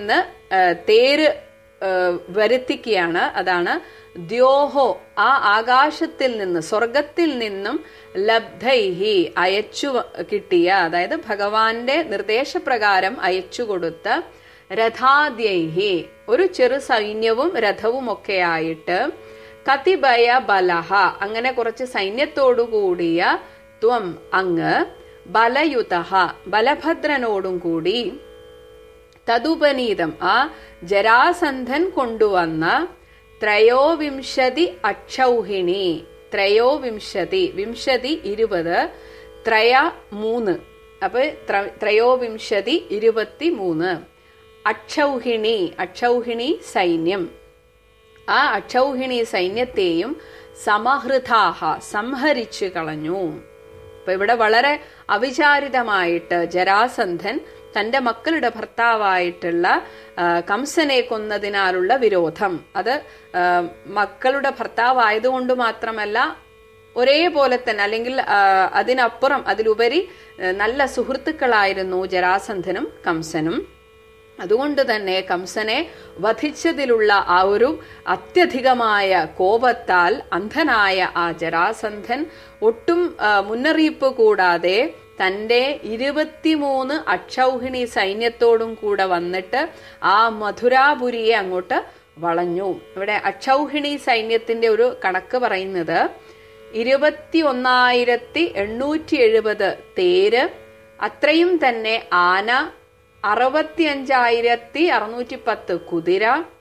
ആ, തേര് ആ, വരുത്തിക്കുകയാണ് അതാണ് ദ്യോഹോ ആ ആകാശത്തിൽ നിന്ന് സ്വർഗത്തിൽ നിന്നും ലബ്ധൈഹി അയച്ചു വ- കിട്ടിയ അതായത് ഭഗവാന്റെ നിർദ്ദേശപ്രകാരം അയച്ചു കൊടുത്ത രഥാദ്യൈഹി ഒരു ചെറു സൈന്യവും രഥവും ഒക്കെ ആയിട്ട് കതിഭയ ബലഹ അങ്ങനെ കുറച്ച് സൈന്യത്തോടു കൂടിയ ത്വം അങ്ങ് ബലയുത ബലഭദ്രനോടും കൂടി തതുപനീതം ആ ജരാസന്ധൻ കൊണ്ടുവന്ന ത്രയോവിംശതി അക്ഷൗഹിണി ത്രയോവിംശതി വിംശതി ഇരുപത് ത്രയ മൂന്ന് അപ്പൊ ത്ര- ത്രയോവിംശതി ഇരുപത്തി മൂന്ന് അക്ഷൗഹിണി അക്ഷൗഹിണി സൈന്യം ആ അക്ഷൗഹിണി സൈന്യത്തെയും സമഹൃതാഹ സംഹരിച്ചു കളഞ്ഞു അപ്പൊ ഇവിടെ വളരെ അവിചാരിതമായിട്ട് ജരാസന്ധൻ തന്റെ മക്കളുടെ ഭർത്താവായിട്ടുള്ള ആ, കംസനെ കൊന്നതിനാലുള്ള വിരോധം അത് ആ, മക്കളുടെ ഭർത്താവായതുകൊണ്ട് മാത്രമല്ല ഒരേപോലെ തന്നെ അല്ലെങ്കിൽ ആ, അതിനപ്പുറം അതിലുപരി ആ, നല്ല സുഹൃത്തുക്കളായിരുന്നു ജരാസന്ധനും കംസനും അതുകൊണ്ട് തന്നെ കംസനെ വധിച്ചതിലുള്ള ആ ഒരു അത്യധികമായ കോപത്താൽ അന്ധനായ ആ ജരാസന്ധൻ ഒട്ടും ആ, മുന്നറിയിപ്പ് കൂടാതെ തന്റെ ഇരുപത്തിമൂന്ന് അക്ഷൗഹിണി സൈന്യത്തോടും കൂടെ വന്നിട്ട് ആ മധുരാപുരിയെ അങ്ങോട്ട് വളഞ്ഞു ഇവിടെ അക്ഷൗഹിണി സൈന്യത്തിന്റെ ഒരു കണക്ക് പറയുന്നത് ഇരുപത്തി ഒന്നായിരത്തി എണ്ണൂറ്റി എഴുപത് തേര് അത്രയും തന്നെ ആന അറുപത്തി അഞ്ചായിരത്തി അറുന്നൂറ്റി പത്ത് കുതിര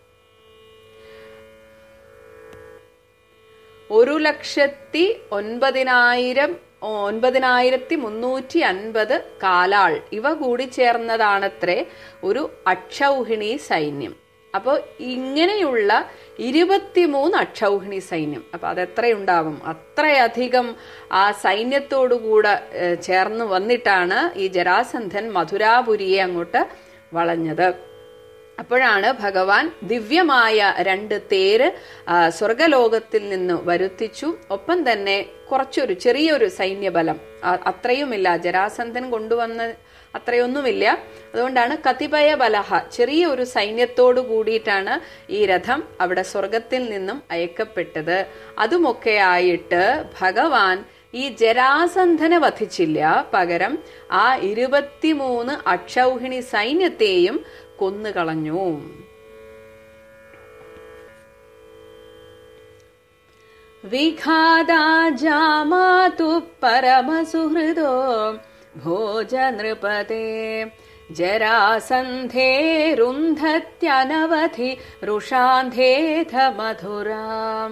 ഒരു ലക്ഷത്തി ഒൻപതിനായിരം ഒൻപതിനായിരത്തി മുന്നൂറ്റി അൻപത് കാലാൾ ഇവ കൂടി ചേർന്നതാണത്രേ ഒരു അക്ഷൗഹിണി സൈന്യം അപ്പോൾ ഇങ്ങനെയുള്ള ഇരുപത്തിമൂന്ന് അക്ഷൗഹിണി സൈന്യം അപ്പൊ അതെത്രയുണ്ടാവും അത്രയധികം ആ സൈന്യത്തോടുകൂടെ ഏഹ്, ചേർന്ന് വന്നിട്ടാണ് ഈ ജരാസന്ധൻ മധുരാപുരിയെ അങ്ങോട്ട് വളഞ്ഞത് അപ്പോഴാണ് ഭഗവാൻ ദിവ്യമായ രണ്ട് തേര് ആ, സ്വർഗലോകത്തിൽ നിന്ന് വരുത്തിച്ചു ഒപ്പം തന്നെ കുറച്ചൊരു ചെറിയൊരു സൈന്യബലം ആ- അത്രയുമില്ല ജരാസന്ധൻ കൊണ്ടുവന്ന അത്രയൊന്നുമില്ല അതുകൊണ്ടാണ് കതിപയ ബലഹ ചെറിയ ഒരു സൈന്യത്തോടു കൂടിയിട്ടാണ് ഈ രഥം അവിടെ സ്വർഗത്തിൽ നിന്നും അയക്കപ്പെട്ടത് അതുമൊക്കെ ആയിട്ട് ഭഗവാൻ ഈ ജരാസന്ധനെ വധിച്ചില്ല പകരം ആ ഇരുപത്തിമൂന്ന് അക്ഷൗഹിണി സൈന്യത്തെയും കൊന്നുകളഞ്ഞു വിഘാതാ ജാമാതു പരമസുഹൃദോ ഭോജനൃപതേ ജരാസന്ധേ രുന്ധത്യനവധി രുഷാന്ധേധ മധുരാം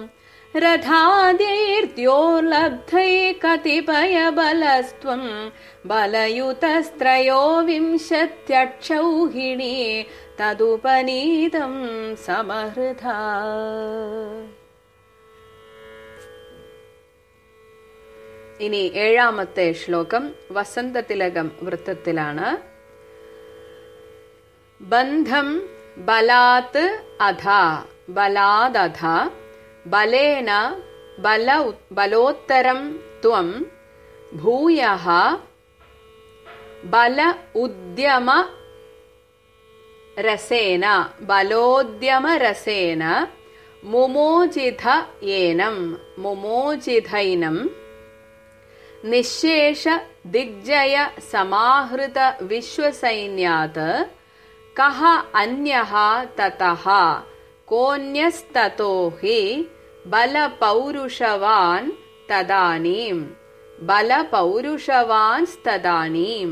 രഥാദ്യൈർദ്യോർലബ്ധൈ കതിപയബലസ്ത്വം ബലയുതസ്ത്രയോ വിംശത്യക്ഷൗഹിണി തതുപനീതം സമഹൃതാ ഇനി ഏഴാമത്തെ ശ്ലോകം വസന്തതിലകം വൃത്തത്തിലാണ് ബന്ധം ബലാത് അധ ബലാദധ ബലേന ബല ബലോത്തരം ത്വം ഭൂയ ബല ഉദ്യമ രസേന ബലോദ്യമ രസേന മുമോചിത ഏനം മുമോചിതൈനം നിശേഷ ദിഗ്ജയ സമാഹൃത വിശ്വസൈന്യാത് കഹ അന്യഃ തതഃ കോന്യസ്തതോ ഹി ബലപൗരുഷവാൻ തദാനീം ബലപൗരുഷവാൻ തദാനീം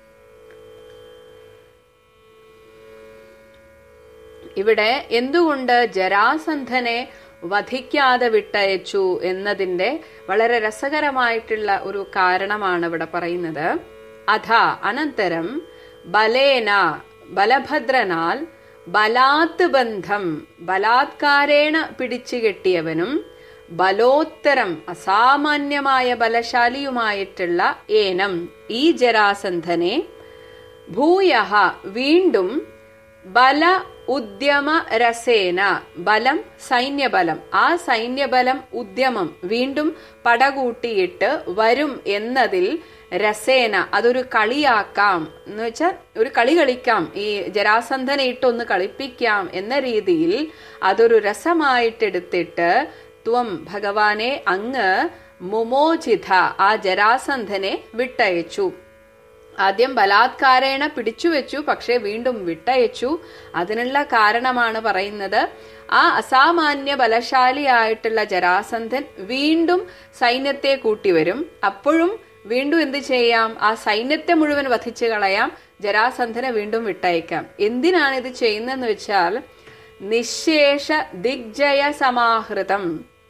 ഇവിടെ എന്തുകൊണ്ട് ജരാസന്ധനെ വധിക്കാതെ വിട്ടയച്ചു എന്നതിന്റെ വളരെ രസകരമായിട്ടുള്ള ഒരു കാരണമാണ് ഇവിടെ പറയുന്നത് അഥ അനന്തരം ബലേന ബലഭദ്രനാൽ ബലാത്ത് ബന്ധം ബലാത്കാരേണ പിടിച്ചു കെട്ടിയവനും ബലോത്തരം അസാമാന്യമായ ബലശാലിയുമായിട്ടുള്ള ഏനം ഈ ജരാസന്ധനെ ഭൂയഹ വീണ്ടും ബല ഉദ്യമ രസേന ബലം സൈന്യബലം ആ സൈന്യബലം ഉദ്യമം വീണ്ടും പടകൂട്ടിയിട്ട് വരും എന്നതിൽ രസേന അതൊരു കളിയാക്കാം എന്ന് വെച്ചാൽ ഒരു കളി കളിക്കാം ഈ ജരാസന്ധനെ ഇട്ടൊന്ന് കളിപ്പിക്കാം എന്ന രീതിയിൽ അതൊരു രസമായിട്ടെടുത്തിട്ട് ത്വം ഭഗവാനെ അങ്ങ് മുമോചിത ആ ജരാസന്ധനെ വിട്ടയച്ചു ആദ്യം ബലാത്കാരേണ പിടിച്ചു വെച്ചു പക്ഷെ വീണ്ടും വിട്ടയച്ചു അതിനുള്ള കാരണമാണ് പറയുന്നത് ആ അസാമാന്യ ബലശാലിയായിട്ടുള്ള ജരാസന്ധൻ വീണ്ടും സൈന്യത്തെ കൂട്ടിവരും അപ്പോഴും വീണ്ടും എന്ത് ചെയ്യാം ആ സൈന്യത്തെ മുഴുവൻ വധിച്ചു കളയാം ജരാസന്ധനെ വീണ്ടും വിട്ടയക്കാം എന്തിനാണ് ഇത് ചെയ്യുന്നതെന്ന് വെച്ചാൽ നിശേഷ ദിഗ്ജയ സമാഹൃതം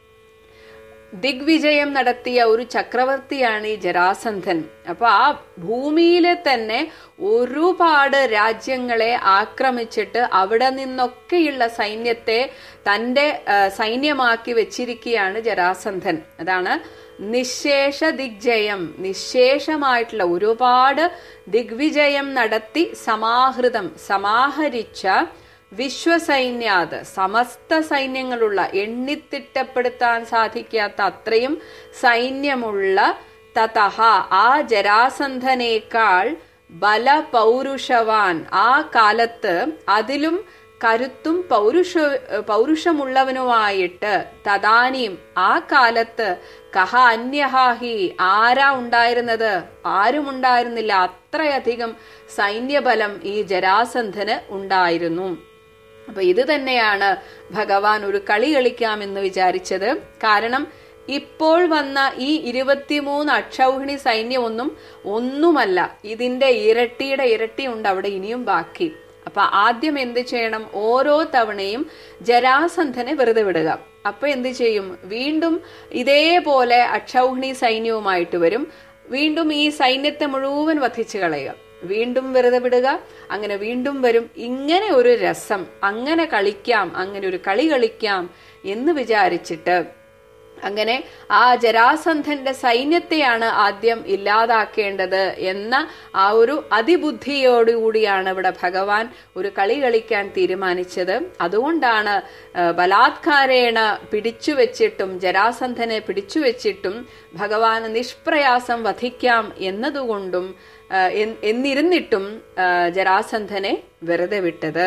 ദിഗ്വിജയം നടത്തിയ ഒരു ചക്രവർത്തിയാണ് ഈ ജരാസന്ധൻ അപ്പൊ ആ ഭൂമിയിലെ തന്നെ ഒരുപാട് രാജ്യങ്ങളെ ആക്രമിച്ചിട്ട് അവിടെ നിന്നൊക്കെയുള്ള സൈന്യത്തെ തന്റെ സൈന്യമാക്കി വെച്ചിരിക്കുകയാണ് ജരാസന്ധൻ അതാണ് നിശേഷ ദിഗ്ജയം നിശേഷമായിട്ടുള്ള ഒരുപാട് ദിഗ്വിജയം നടത്തി സമാഹൃതം സമാഹരിച്ച വിശ്വസൈന്യാത് സമസ്ത സൈന്യങ്ങളുള്ള എണ്ണിത്തിട്ടപ്പെടുത്താൻ സാധിക്കാത്ത അത്രയും സൈന്യമുള്ള തതഹ ആ ജരാസന്ധനേക്കാൾ ബല പൗരുഷവാൻ ആ കാലത്ത് അതിലും കരുത്തും പൗരുഷ പൗരുഷമുള്ളവനുമായിട്ട് തദാനിയും ആ കാലത്ത് കഹ അന്യഹാഹി ആരാ ഉണ്ടായിരുന്നത് ആരും ഉണ്ടായിരുന്നില്ല അത്രയധികം സൈന്യബലം ഈ ജരാസന്ധന് ഉണ്ടായിരുന്നു അപ്പൊ ഇത് തന്നെയാണ് ഭഗവാൻ ഒരു കളി കളിക്കാമെന്ന് വിചാരിച്ചത് കാരണം ഇപ്പോൾ വന്ന ഈ ഇരുപത്തിമൂന്ന് അക്ഷൗഹിണി സൈന്യമൊന്നും ഒന്നുമല്ല ഇതിന്റെ ഇരട്ടിയുടെ ഇരട്ടി ഉണ്ട് അവിടെ ഇനിയും ബാക്കി അപ്പൊ ആദ്യം എന്ത് ചെയ്യണം ഓരോ തവണയും ജരാസന്ധനെ വെറുതെ വിടുക അപ്പൊ എന്ത് ചെയ്യും വീണ്ടും ഇതേപോലെ അക്ഷൗഹിണി സൈന്യവുമായിട്ട് വരും വീണ്ടും ഈ സൈന്യത്തെ മുഴുവൻ വധിച്ചു കളയുക വീണ്ടും വെറുതെ വിടുക അങ്ങനെ വീണ്ടും വരും ഇങ്ങനെ ഒരു രസം അങ്ങനെ കളിക്കാം അങ്ങനെ ഒരു കളി കളിക്കാം എന്ന് വിചാരിച്ചിട്ട് അങ്ങനെ ആ ജരാസന്ധന്റെ സൈന്യത്തെയാണ് ആദ്യം ഇല്ലാതാക്കേണ്ടത് എന്ന ആ ഒരു അതിബുദ്ധിയോടുകൂടിയാണ് ഇവിടെ ഭഗവാൻ ഒരു കളി കളിക്കാൻ തീരുമാനിച്ചത് അതുകൊണ്ടാണ് ബലാത്കാരേണ പിടിച്ചു വെച്ചിട്ടും ജരാസന്ധനെ പിടിച്ചു വെച്ചിട്ടും ഭഗവാൻ നിഷ്പ്രയാസം വധിക്കാം എന്നതുകൊണ്ടും എന്നിരുന്നിട്ടും ജരാസന്ധനെ വെറുതെ വിട്ടത്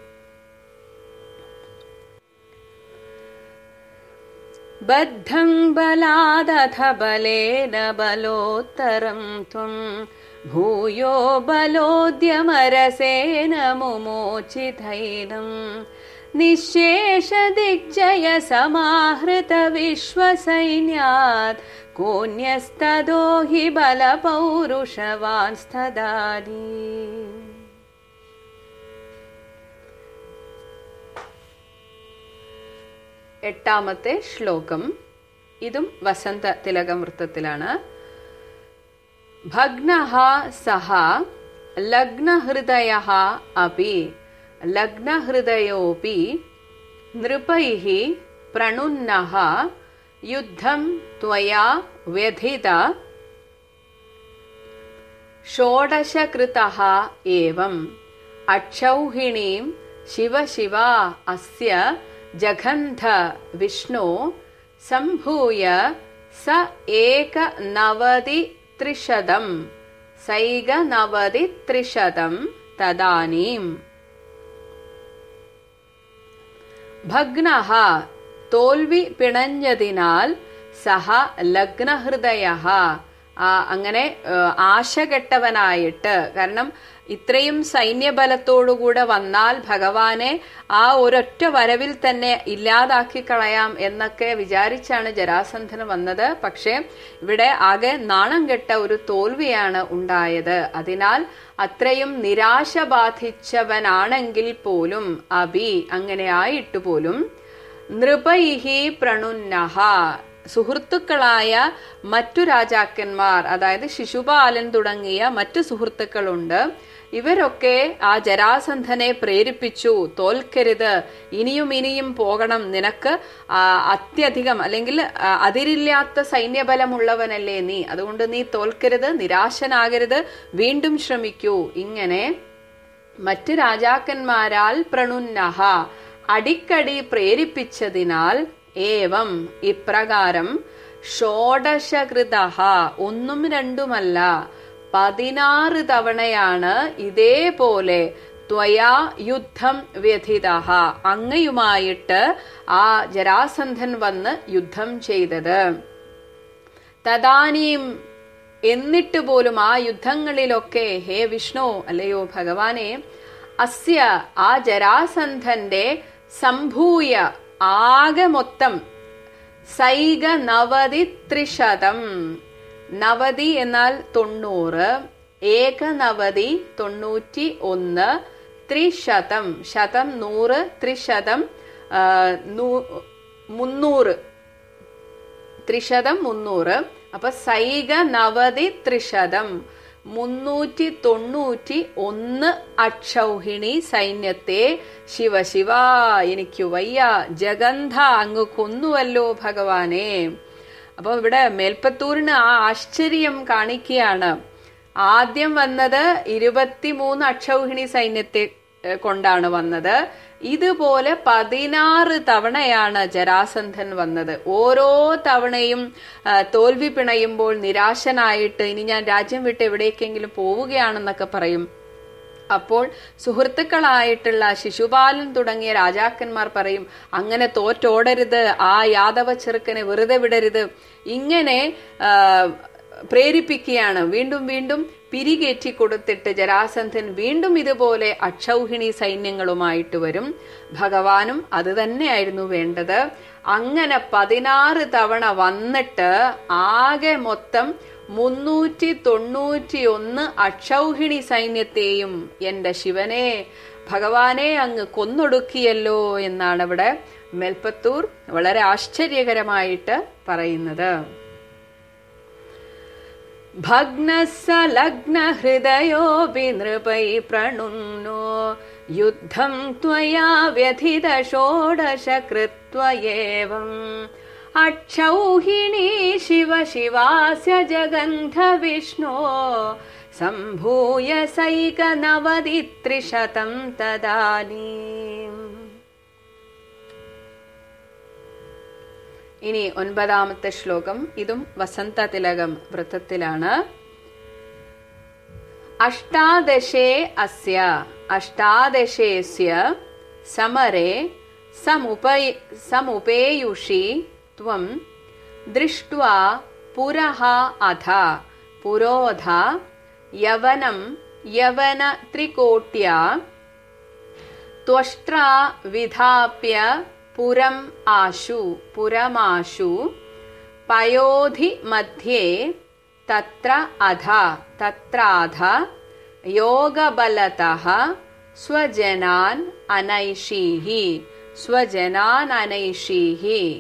ബദ്ധം ബലാദഥ ബലേന ബലോത്തരം ത്വം ഭൂയോ ബലോദ്യമരസേന മുമോചിതൈനം നിശേഷദിഗ്ജയ സമാഹൃത വിശ്വസൈന്യാത് കോന്യസ്തദോ ഹി ബലപൗരുഷവാൻ സ്ഥദാനി എട്ടാമത്തെ ശ്ലോകം ഇതും വസന്ത തിലകം വൃത്തത്തിലാണ് ഭഗ്നഃ സഹ ലഗ്നഹൃദയ അപി ലഗ്നഹൃദയോപി നൃപൈः പ്രണുന്നഃ യുദ്ധം ത്വയാ വ്യഥിത ഷോഡശകൃതः एवं अक्षौहिणीं शिव शिवा अस्य जघन्ध विष्णो सम्भूय स एकनवतित्रिशतं सैगनवतित्रिशतं तदानीम् ഭഗ്നഹ തോൽവി പിണഞ്ഞതിനാൽ സഹ ലഗ്നഹൃദയ അങ്ങനെ ആശകെട്ടവനായിട്ട് കാരണം ഇത്രയും സൈന്യബലത്തോടുകൂടെ വന്നാൽ ഭഗവാനെ ആ ഒരൊറ്റ വരവിൽ തന്നെ ഇല്ലാതാക്കി കളയാം എന്നൊക്കെ വിചാരിച്ചാണ് ജരാസന്ധന് വന്നത് പക്ഷേ ഇവിടെ ആകെ നാണം കെട്ട ഒരു തോൽവിയാണ് ഉണ്ടായത് അതിനാൽ അത്രയും നിരാശ ബാധിച്ചവനാണെങ്കിൽ പോലും അബി അങ്ങനെ ആയിട്ട് പോലും നൃപൈഹി പ്രണുന്നഹ സുഹൃത്തുക്കളായ മറ്റു രാജാക്കന്മാർ അതായത് ശിശുപാലൻ തുടങ്ങിയ മറ്റു സുഹൃത്തുക്കളുണ്ട് ഇവരൊക്കെ ആ ജരാസന്ധനെ പ്രേരിപ്പിച്ചു തോൽക്കരുത് ഇനിയും ഇനിയും പോകണം നിനക്ക് അത്യധികം അല്ലെങ്കിൽ അതിരില്ലാത്ത സൈന്യബലമുള്ളവനല്ലേ നീ അതുകൊണ്ട് നീ തോൽക്കരുത് നിരാശനാകരുത് വീണ്ടും ശ്രമിക്കൂ ഇങ്ങനെ മറ്റ് രാജാക്കന്മാരാൽ പ്രണുന്നഹ അടിക്കടി പ്രേരിപ്പിച്ചതിനാൽ ഏവം ഇപ്രകാരം ഷോഡശകൃത ഒന്നും രണ്ടുമല്ല പതിനാറ് തവണയാണ് ഇതേപോലെ ത്വയാ യുദ്ധം വ്യഥിത അങ്ങയുമായിട്ട് ആ ജരാസന്ധൻ വന്ന് യുദ്ധം ചെയ്തത് തദാനീം എന്നിട്ട് പോലും ആ യുദ്ധങ്ങളിലൊക്കെ ഹേ വിഷ്ണു അല്ലയോ ഭഗവാനെ അസ്യ ആ ജരാസന്ധന്റെ സംഭൂയ ആകെ മൊത്തം സൈക നവതി ത്രിശതം നവതി എന്നാൽ തൊണ്ണൂറ് ഏകനവതി തൊണ്ണൂറ്റി ഒന്ന് ത്രിശതം ശതം നൂറ് ത്രിശതം ആ, നൂ- മുന്നൂറ് ത്രിശതം മുന്നൂറ് അപ്പൊ സൈക നവതി ത്രിശതം മുന്നൂറ്റി തൊണ്ണൂറ്റി ഒന്ന് അക്ഷൗഹിണി സൈന്യത്തെ ശിവശിവ എനിക്ക് വയ്യ ജഗന്ധ അങ്ങ് കൊന്നുവല്ലോ ഭഗവാനെ അപ്പൊ ഇവിടെ മേൽപ്പത്തൂരിന് ആ ആശ്ചര്യം കാണിക്കുകയാണ് ആദ്യം വന്നത് ഇരുപത്തിമൂന്ന് അക്ഷൗഹിണി സൈന്യത്തെ ഏഹ്, കൊണ്ടാണ് വന്നത് ഇതുപോലെ പതിനാറ് തവണയാണ് ജരാസന്ധൻ വന്നത് ഓരോ തവണയും ആ, തോൽവി പിണയുമ്പോൾ നിരാശനായിട്ട് ഇനി ഞാൻ രാജ്യം വിട്ട് എവിടേക്കെങ്കിലും പോവുകയാണെന്നൊക്കെ പറയും അപ്പോൾ സുഹൃത്തുക്കളായിട്ടുള്ള ശിശുപാലൻ തുടങ്ങിയ രാജാക്കന്മാർ പറയും അങ്ങനെ തോറ്റോടരുത് ആ യാദവ ചെറുക്കനെ വെറുതെ വിടരുത് ഇങ്ങനെ ആ, പ്രേരിപ്പിക്കുകയാണ് വീണ്ടും വീണ്ടും പിരികേറ്റി കൊടുത്തിട്ട് ജരാസന്ധൻ വീണ്ടും ഇതുപോലെ അക്ഷൗഹിണി സൈന്യങ്ങളുമായിട്ട് വരും ഭഗവാനും അത് തന്നെയായിരുന്നു വേണ്ടത് അങ്ങനെ പതിനാറ് തവണ വന്നിട്ട് ആകെ മൊത്തം മുന്നൂറ്റി തൊണ്ണൂറ്റി ഒന്ന് അക്ഷൗഹിണി സൈന്യത്തെയും എന്റെ ശിവനെ ഭഗവാനെ അങ്ങ് കൊന്നൊടുക്കിയല്ലോ എന്നാണ് ഇവിടെ മെൽപ്പത്തൂർ വളരെ ആശ്ചര്യകരമായിട്ട് പറയുന്നത് भग्नस्सलग्नहृदयोऽपि नृपै प्रणुन्नो युद्धं त्वया व्यथित षोडश कृत्वयेवम् अक्षौहिणी शिव शिवास्य जगन्ध विष्णो सम्भूय सैकनवतित्रिशतं तदानीम् ഇനി ഒൻപതാമത്തെ ശ്ലോകം ഇതും വസന്ത തിലകം വൃത്തത്തിലാണ് അഷ്ടാദശേ അസ്യ അഷ്ടാദശേസ്യ സമരെ സമുപൈ സമുപേയുഷി ത്വം ദൃഷ്ട്വാ പുരഃ അധ പുരോധ യവനം യവന ത്രികോട്യാ त्वष्ट्रा विधाप्य पुरम् आशु पुरमाशु पयोधि मध्ये तत्र अध तत्राध योगबलतः स्वजनान् अनैषीः स्वजनान् अनैषीः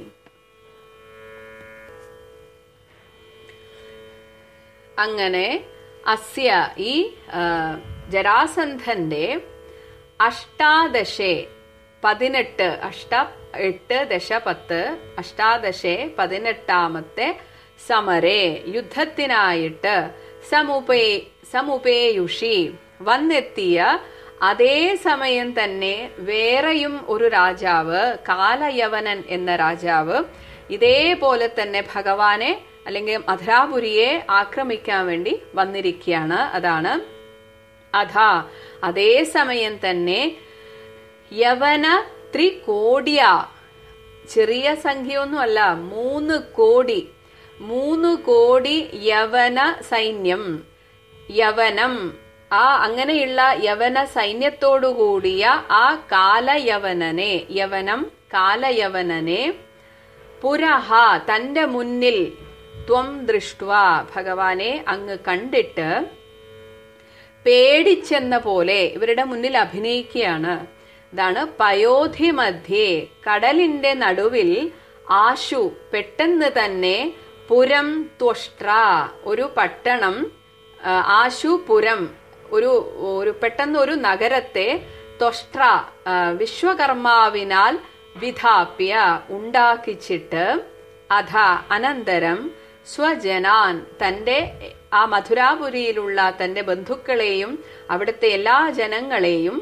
അങ്ങനെ അസ്യ ഈ ആ, ജരാസന്ധന്റെ അഷ്ടാദശേ പതിനെട്ട് അഷ്ട എട്ട് ദശ പത്ത് അഷ്ടാദശേ പതിനെട്ടാമത്തെ സമരേ യുദ്ധത്തിനായിട്ട് സമുപേ സമുപേയുഷി വന്നെത്തിയ അതേ സമയം തന്നെ വേറെയും ഒരു രാജാവ് കാലയവനൻ എന്ന രാജാവ് ഇതേപോലെ തന്നെ ഭഗവാനെ അല്ലെങ്കിൽ മധുരാപുരിയെ ആക്രമിക്കാൻ വേണ്ടി വന്നിരിക്കുകയാണ് അതാണ് അഥാ അതേ സമയം തന്നെ യവന ത്രികോടിയ ചെറിയ സംഖ്യയൊന്നുമല്ല മൂന്ന് കോടി മൂന്ന് കോടി യവന സൈന്യം യവനം ആ അങ്ങനെയുള്ള യവന സൈന്യത്തോടുകൂടിയ ആ കാലയവനനെ യവനം കാലയവനനെ പുരഹ തന്റെ മുന്നിൽ ത്വം ദൃഷ്ട്വ ഭഗവാനെ അങ്ങ് കണ്ടിട്ട് പേടിച്ചെന്ന പോലെ ഇവരുടെ മുന്നിൽ അഭിനയിക്കുകയാണ് ഇതാണ് പയോധി മധ്യേ കടലിന്റെ നടുവിൽ ആശു പെട്ടെന്ന് തന്നെ പുരം ത്വഷ്ട്ര ഒരു പട്ടണം ആ, ആശു പുരം ഒരു ഒരു പെട്ടെന്ന് ഒരു നഗരത്തെ ത്വഷ്ട്ര ആ, വിശ്വകർമാവിനാൽ വിധാപ്യ ഉണ്ടാക്കിച്ചിട്ട് അധ അനന്തരം സ്വജനാൻ തന്റെ ആ മധുരാപുരിയിലുള്ള തന്റെ ബന്ധുക്കളെയും അവിടുത്തെ എല്ലാ ജനങ്ങളെയും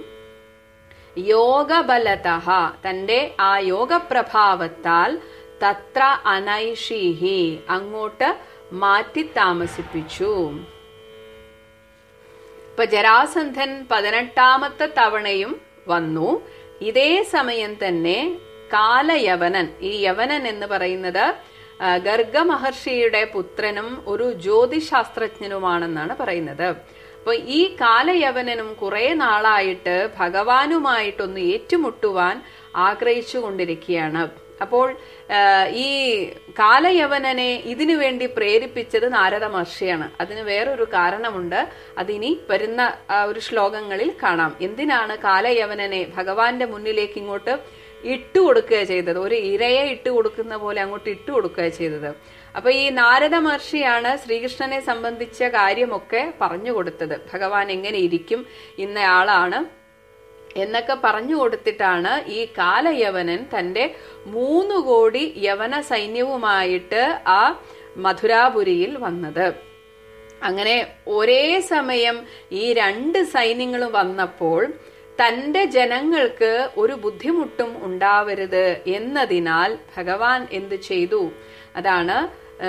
യോഗബലത തന്റെ ആ യോഗപ്രഭാവത്താൽ തത്ര അനൈഷീഹി അങ്ങോട്ട് മാറ്റി താമസിപ്പിച്ചു ഇപ്പൊ ജരാസന്ധൻ പതിനെട്ടാമത്തെ തവണയും വന്നു ഇതേ സമയം തന്നെ കാലയവനൻ ഈ യവനൻ എന്ന് പറയുന്നത് ആ, ഗർഗ മഹർഷിയുടെ പുത്രനും ഒരു ജ്യോതിശാസ്ത്രജ്ഞനുമാണെന്നാണ് പറയുന്നത് അപ്പൊ ഈ കാലയവനനും കുറെ നാളായിട്ട് ഭഗവാനുമായിട്ടൊന്ന് ഏറ്റുമുട്ടുവാൻ ആഗ്രഹിച്ചു കൊണ്ടിരിക്കുകയാണ് അപ്പോൾ ആ, ഈ കാലയവനനെ ഇതിനു വേണ്ടി പ്രേരിപ്പിച്ചത് നാരദ മഹർഷിയാണ് അതിന് വേറൊരു കാരണമുണ്ട് അതിനി വരുന്ന ആ, ഒരു ശ്ലോകങ്ങളിൽ കാണാം എന്തിനാണ് കാലയവനനെ ഭഗവാന്റെ മുന്നിലേക്ക് ഇങ്ങോട്ട് ഇട്ടു കൊടുക്കുക ചെയ്തത് ഒരു ഇരയെ ഇട്ട് കൊടുക്കുന്ന പോലെ അങ്ങോട്ട് ഇട്ടു കൊടുക്കുക ചെയ്തത് അപ്പൊ ഈ നാരദ മഹർഷിയാണ് ശ്രീകൃഷ്ണനെ സംബന്ധിച്ച കാര്യമൊക്കെ പറഞ്ഞു കൊടുത്തത് ഭഗവാൻ എങ്ങനെ ഇരിക്കും ഇന്നയാളാണ് എന്നൊക്കെ പറഞ്ഞു കൊടുത്തിട്ടാണ് ഈ കാലയവനൻ തന്റെ മൂന്ന് കോടി യവന സൈന്യവുമായിട്ട് ആ മധുരാപുരിയിൽ വന്നത് അങ്ങനെ ഒരേ സമയം ഈ രണ്ട് സൈന്യങ്ങളും വന്നപ്പോൾ തന്റെ ജനങ്ങൾക്ക് ഒരു ബുദ്ധിമുട്ടും ഉണ്ടാവരുത് എന്നതിനാൽ ഭഗവാൻ എന്ത് ചെയ്തു അതാണ് ആ,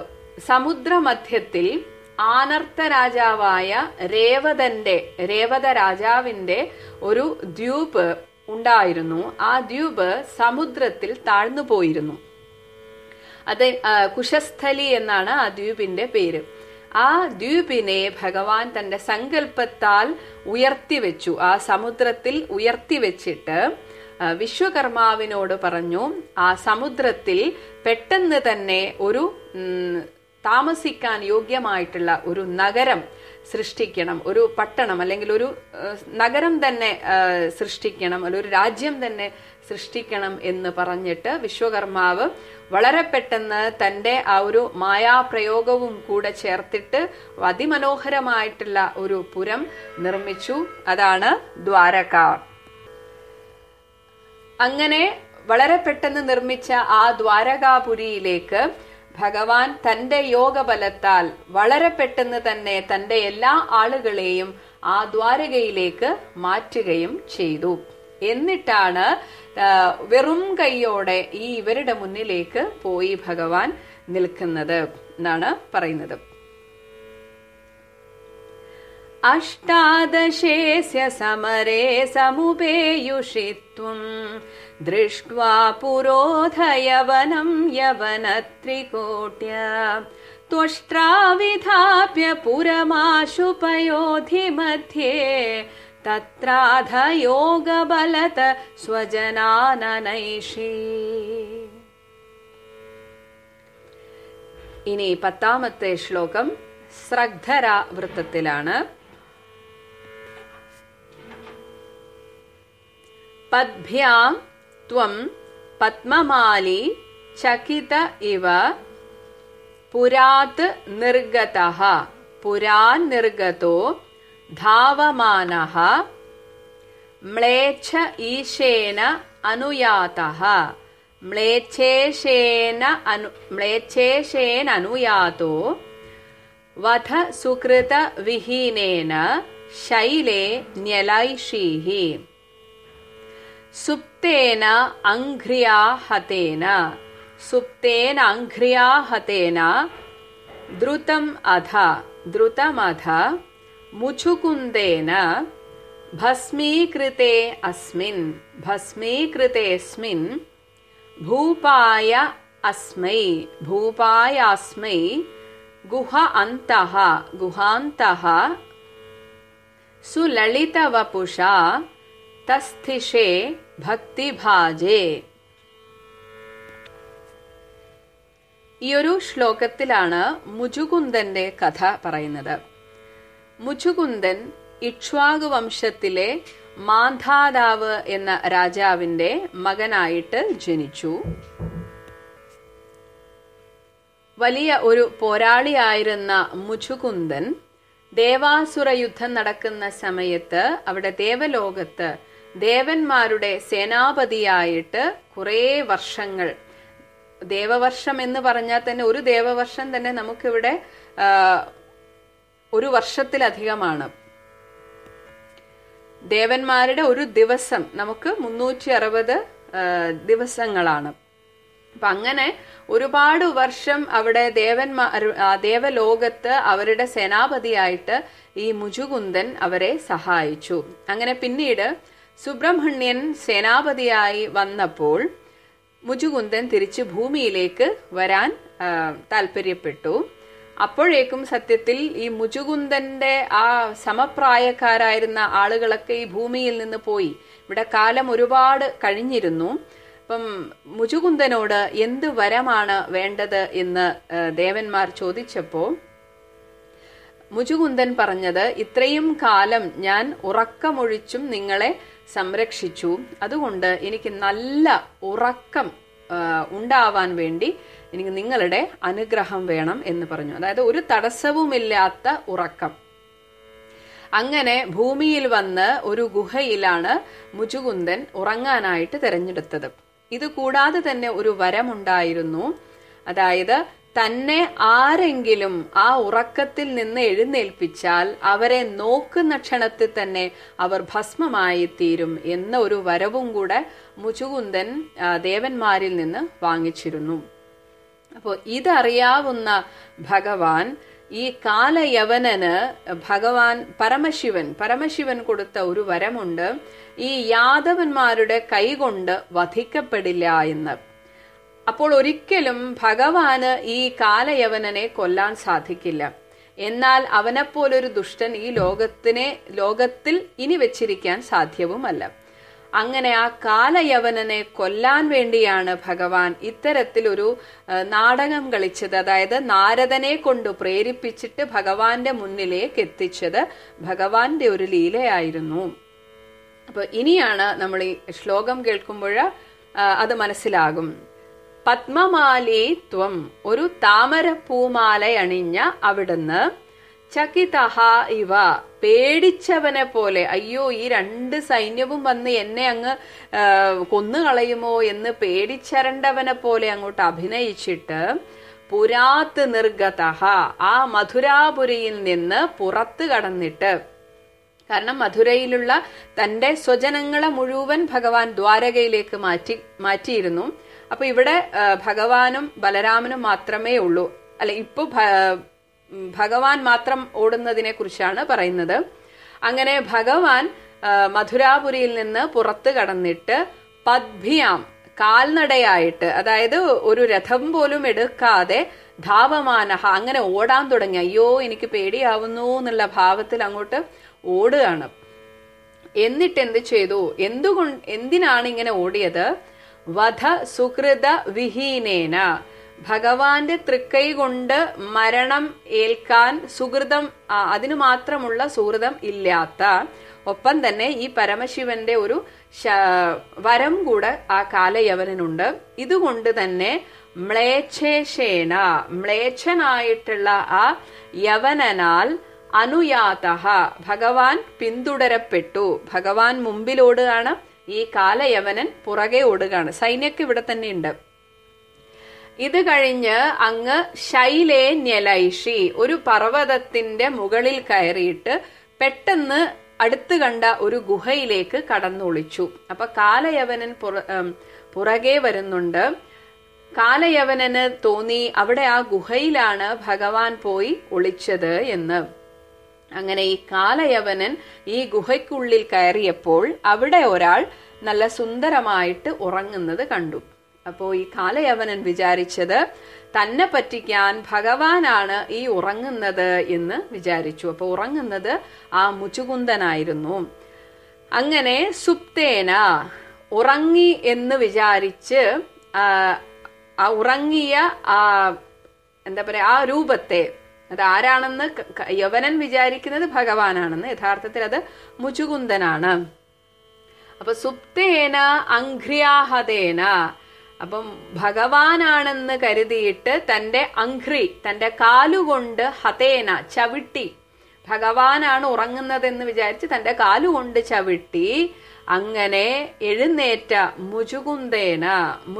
സമുദ്രമധ്യത്തിൽ ആനർത്ത രാജാവായ രേവതന്റെ രേവത രാജാവിന്റെ ഒരു ദ്വീപ് ഉണ്ടായിരുന്നു ആ ദ്വീപ് സമുദ്രത്തിൽ താഴ്ന്നു പോയിരുന്നു അത് ആ, കുശസ്ഥലി എന്നാണ് ആ ദ്വീപിന്റെ പേര് ആ ദ്വീപിനെ ഭഗവാൻ തന്റെ സങ്കല്പത്താൽ ഉയർത്തിവെച്ചു ആ സമുദ്രത്തിൽ ഉയർത്തിവെച്ചിട്ട് ആ, വിശ്വകർമാവിനോട് പറഞ്ഞു ആ സമുദ്രത്തിൽ പെട്ടെന്ന് തന്നെ ഒരു ഉം, താമസിക്കാൻ യോഗ്യമായിട്ടുള്ള ഒരു നഗരം സൃഷ്ടിക്കണം ഒരു പട്ടണം അല്ലെങ്കിൽ ഒരു ഏഹ്, നഗരം തന്നെ ഏഹ്, സൃഷ്ടിക്കണം അല്ലെങ്കിൽ ഒരു രാജ്യം തന്നെ സൃഷ്ടിക്കണം എന്ന് പറഞ്ഞിട്ട് വിശ്വകർമാവ് വളരെ പെട്ടെന്ന് തന്റെ ആ ഒരു മായാപ്രയോഗവും കൂടെ ചേർത്തിട്ട് അതിമനോഹരമായിട്ടുള്ള ഒരു പുരം നിർമ്മിച്ചു അതാണ് ദ്വാരക അങ്ങനെ വളരെ പെട്ടെന്ന് നിർമ്മിച്ച ആ ദ്വാരകാപുരിയിലേക്ക് ഭഗവാൻ തന്റെ യോഗബലത്താൽ വളരെ പെട്ടെന്ന് തന്നെ തന്റെ എല്ലാ ആളുകളെയും ആ ദ്വാരകയിലേക്ക് മാറ്റുകയും ചെയ്തു എന്നിട്ടാണ് ആ, വെറും കൈയോടെ ഈ ഇവരുടെ മുന്നിലേക്ക് പോയി ഭഗവാൻ നിൽക്കുന്നത് എന്നാണ് പറയുന്നത് अष्टादशेस्य समरे समुपेयुषि त्वम् दृष्ट्वा पुरोधयवनं यवनत्रिकोट्य त्वष्ट्राविधाप्य पुरमाशुपयोधि मध्ये तत्राध योगबलत स्वजनाननैषी ഇനി പത്താമത്തെ ശ്ലോകം ശ്രദ്ധര വൃത്തത്തിലാണ് പദ്ഭ്യാം ത്വം പത്മമാലി ചകിത ഇവ പുരാത് നിർഗതഃ പുരാൻ നിർഗതോ ധാവമാനഃ മ്ലേച്ഛ ഈശേന അനുയാതഃ മ്ലേച്ഛേഷേന അനു മ്ലേച്ഛേഷേനനുയാതോ വധ സുകൃത വിഹീനേന ശൈലേ ന്യലൈഷീः സുപ്തേന അംഘ്രിയാ ഹതേന സുപ്തേന അംഘ്രിയാ ഹതേന ദ്രുതം അധ ദ്രുതമധ മുചുകുന്ദേന ഭസ്മീകൃതേ അസ്മിൻ ഭസ്മീകൃതേസ്മിൻ ഭൂപായ അസ്മൈ ഭൂപായാസ്മൈ ഗുഹ അന്തഃ ഗുഹാന്തഃ സുലളിതവപുഷാ തസ്ഥിഷേ ഭക്തിഭാജേ ഈ ഒരു ശ്ലോകത്തിലാണ് മുചുകുന്ദന്റെ കഥ പറയുന്നത് മുചുകുന്ദൻ ഇക്ഷ്വാകു വംശത്തിലെ മാന്ധാതാവ് എന്ന രാജാവിന്റെ മകനായിട്ട് ജനിച്ചു വലിയ ഒരു പോരാളിയായിരുന്ന മുചുകുന്ദൻ ദേവാസുര യുദ്ധം നടക്കുന്ന സമയത്ത് അവിടെ ദേവലോകത്ത് ദേവന്മാരുടെ സേനാപതിയായിട്ട് കുറേ വർഷങ്ങൾ ദേവവർഷം എന്ന് പറഞ്ഞാൽ തന്നെ ഒരു ദേവവർഷം തന്നെ നമുക്കിവിടെ ആ, ഒരു വർഷത്തിലധികമാണ് ദേവന്മാരുടെ ഒരു ദിവസം നമുക്ക് മുന്നൂറ്റി അറുപത് ദിവസങ്ങളാണ് അപ്പൊ അങ്ങനെ ഒരുപാട് വർഷം അവിടെ ദേവന്മാർ ആ ദേവലോകത്ത് അവരുടെ സേനാപതിയായിട്ട് ഈ മുജുകുന്ദൻ അവരെ സഹായിച്ചു അങ്ങനെ പിന്നീട് സുബ്രഹ്മണ്യൻ സേനാപതിയായി വന്നപ്പോൾ മുജുകുന്ദൻ തിരിച്ച് ഭൂമിയിലേക്ക് വരാൻ ആ, താല്പര്യപ്പെട്ടു അപ്പോഴേക്കും സത്യത്തിൽ ഈ മുജുകുന്ദന്റെ ആ സമപ്രായക്കാരായിരുന്ന ആളുകളൊക്കെ ഈ ഭൂമിയിൽ നിന്ന് പോയി ഇവിടെ കാലം ഒരുപാട് കഴിഞ്ഞിരുന്നു അപ്പം മുജുകുന്ദനോട് എന്ത് വരമാണ് വേണ്ടത് എന്ന് ആ, ദേവന്മാർ ചോദിച്ചപ്പോൾ മുജുകുന്ദൻ പറഞ്ഞത് ഇത്രയും കാലം ഞാൻ ഉറക്കമൊഴിച്ചും നിങ്ങളെ സംരക്ഷിച്ചു അതുകൊണ്ട് എനിക്ക് നല്ല ഉറക്കം ആ, ഉണ്ടാവാൻ വേണ്ടി എനിക്ക് നിങ്ങളുടെ അനുഗ്രഹം വേണം എന്ന് പറഞ്ഞു അതായത് ഒരു തടസ്സവുമില്ലാത്ത ഉറക്കം അങ്ങനെ ഭൂമിയിൽ വന്ന് ഒരു ഗുഹയിലാണ് മുജുകുന്ദൻ ഉറങ്ങാനായിട്ട് തിരഞ്ഞെടുത്തത് ഇത് കൂടാതെ തന്നെ ഒരു വരമുണ്ടായിരുന്നു അതായത് തന്നെ ആരെങ്കിലും ആ ഉറക്കത്തിൽ നിന്ന് എഴുന്നേൽപ്പിച്ചാൽ അവരെ നോക്കുന്ന ക്ഷണത്തിൽ തന്നെ അവർ ഭസ്മമായി തീരും എന്ന ഒരു വരവും കൂടെ മുചുകുന്ദൻ ആ, ദേവന്മാരിൽ നിന്ന് വാങ്ങിച്ചിരുന്നു അപ്പോൾ ഇതറിയാവുന്ന ഭഗവാൻ ഈ കാലയവനന് ഭഗവാൻ പരമശിവൻ പരമശിവൻ കൊടുത്ത ഒരു വരമുണ്ട് ഈ യാദവന്മാരുടെ കൈകൊണ്ട് വധിക്കപ്പെടില്ല എന്ന് അപ്പോൾ ഒരിക്കലും ഭഗവാന് ഈ കാലയവനനെ കൊല്ലാൻ സാധിക്കില്ല എന്നാൽ അവനെപ്പോലൊരു ദുഷ്ടൻ ഈ ലോകത്തിനെ ലോകത്തിൽ ഇനി വെച്ചിരിക്കാൻ സാധ്യവുമല്ല അങ്ങനെ ആ കാലയവനനെ കൊല്ലാൻ വേണ്ടിയാണ് ഭഗവാൻ ഇത്തരത്തിലൊരു ആ, നാടകം കളിച്ചത് അതായത് നാരദനെ കൊണ്ട് പ്രേരിപ്പിച്ചിട്ട് ഭഗവാന്റെ മുന്നിലേക്ക് എത്തിച്ചത് ഭഗവാന്റെ ഒരു ലീലയായിരുന്നു അപ്പൊ ഇനിയാണ് നമ്മൾ ഈ ശ്ലോകം കേൾക്കുമ്പോൾ അത് മനസ്സിലാകും പത്മമാലി ത്വം ഒരു താമരപ്പൂമാലയണിഞ്ഞ അവിടുന്ന് ചകിതഹ ഇവ പേടിച്ചവനെ പോലെ അയ്യോ ഈ രണ്ട് സൈന്യവും വന്ന് എന്നെ അങ്ങ് ആ, കൊന്നുകളയുമോ എന്ന് പേടിച്ചരണ്ടവനെ പോലെ അങ്ങോട്ട് അഭിനയിച്ചിട്ട് പുരാത്ത് നിർഗതഹ ആ മധുരാപുരിയിൽ നിന്ന് പുറത്തു കടന്നിട്ട് കാരണം മധുരയിലുള്ള തന്റെ സ്വജനങ്ങളെ മുഴുവൻ ഭഗവാൻ ദ്വാരകയിലേക്ക് മാറ്റി മാറ്റിയിരുന്നു അപ്പൊ ഇവിടെ ആ, ഭഗവാനും ബലരാമനും മാത്രമേ ഉള്ളൂ അല്ല ഇപ്പൊ ഭ- ഉം, ഭഗവാൻ മാത്രം ഓടുന്നതിനെ കുറിച്ചാണ് പറയുന്നത് അങ്ങനെ ഭഗവാൻ ആ, മധുരാപുരിയിൽ നിന്ന് പുറത്തു കടന്നിട്ട് പദ്ഭിയാം കാൽനടയായിട്ട് അതായത് ഒരു രഥം പോലും എടുക്കാതെ ധാവമാനഹ അങ്ങനെ ഓടാൻ തുടങ്ങി അയ്യോ എനിക്ക് പേടിയാവുന്നു എന്നുള്ള ഭാവത്തിൽ അങ്ങോട്ട് ഓടുകയാണ് എന്നിട്ട് എന്ത് ചെയ്തു എന്തുകൊണ്ട് എന്തിനാണ് ഇങ്ങനെ ഓടിയത് വധ സുഹൃത വിഹീനേന ഭഗവാന്റെ തൃക്കൈ കൊണ്ട് മരണം ഏൽക്കാൻ സുഹൃതം ആ, അതിനു മാത്രമുള്ള സുഹൃതം ഇല്ലാത്ത ഒപ്പം തന്നെ ഈ പരമശിവന്റെ ഒരു ശ- വരം കൂടെ ആ കാലയവനുണ്ട് ഇതുകൊണ്ട് തന്നെ മ്ലേച്ഛേഷേന മ്ലേച്ഛനായിട്ടുള്ള ആ യവനനാൽ അനുയാത ഭഗവാൻ പിന്തുടരപ്പെട്ടു ഭഗവാൻ മുമ്പിലോടുകയാണ് ഈ കാലയവനൻ പുറകെ ഓടുകയാണ് സൈന്യക്ക് ഇവിടെ തന്നെയുണ്ട് ഇത് കഴിഞ്ഞ് അങ്ങ് ശൈലേ ഞലൈഷി ഒരു പർവ്വതത്തിന്റെ മുകളിൽ കയറിയിട്ട് പെട്ടെന്ന് അടുത്ത് കണ്ട ഒരു ഗുഹയിലേക്ക് കടന്നൊളിച്ചു അപ്പൊ കാലയവനൻ പുറ- ഉം, പുറകെ വരുന്നുണ്ട് കാലയവനന് തോന്നി അവിടെ ആ ഗുഹയിലാണ് ഭഗവാൻ പോയി ഒളിച്ചത് എന്ന് അങ്ങനെ ഈ കാലയവനൻ ഈ ഗുഹയ്ക്കുള്ളിൽ കയറിയപ്പോൾ അവിടെ ഒരാൾ നല്ല സുന്ദരമായിട്ട് ഉറങ്ങുന്നത് കണ്ടു അപ്പോൾ ഈ കാലയവനൻ വിചാരിച്ചത് തന്നെ പറ്റിക്കാൻ ഭഗവാനാണ് ഈ ഉറങ്ങുന്നത് എന്ന് വിചാരിച്ചു അപ്പോൾ ഉറങ്ങുന്നത് ആ മുചുകുന്ദനായിരുന്നു അങ്ങനെ സുപ്തേന ഉറങ്ങി എന്ന് വിചാരിച്ച് ആ, ആ ഉറങ്ങിയ ആ എന്താ പറയാ ആ രൂപത്തെ അത് ആരാണെന്ന് ക- ക- യവനൻ വിചാരിക്കുന്നത് ഭഗവാനാണെന്ന് യഥാർത്ഥത്തിൽ അത് മുചുകുന്ദനാണ് അപ്പൊ സുപ്തേന അഘ്രിയാഹതേന അപ്പം ഭഗവാനാണെന്ന് കരുതിയിട്ട് തന്റെ അഘ്രി തന്റെ കാലുകൊണ്ട് ഹതേന ചവിട്ടി ഭഗവാനാണ് ഉറങ്ങുന്നതെന്ന് വിചാരിച്ച് തന്റെ കാലുകൊണ്ട് ചവിട്ടി അങ്ങനെ എഴുന്നേറ്റ മുചുകുന്ദേന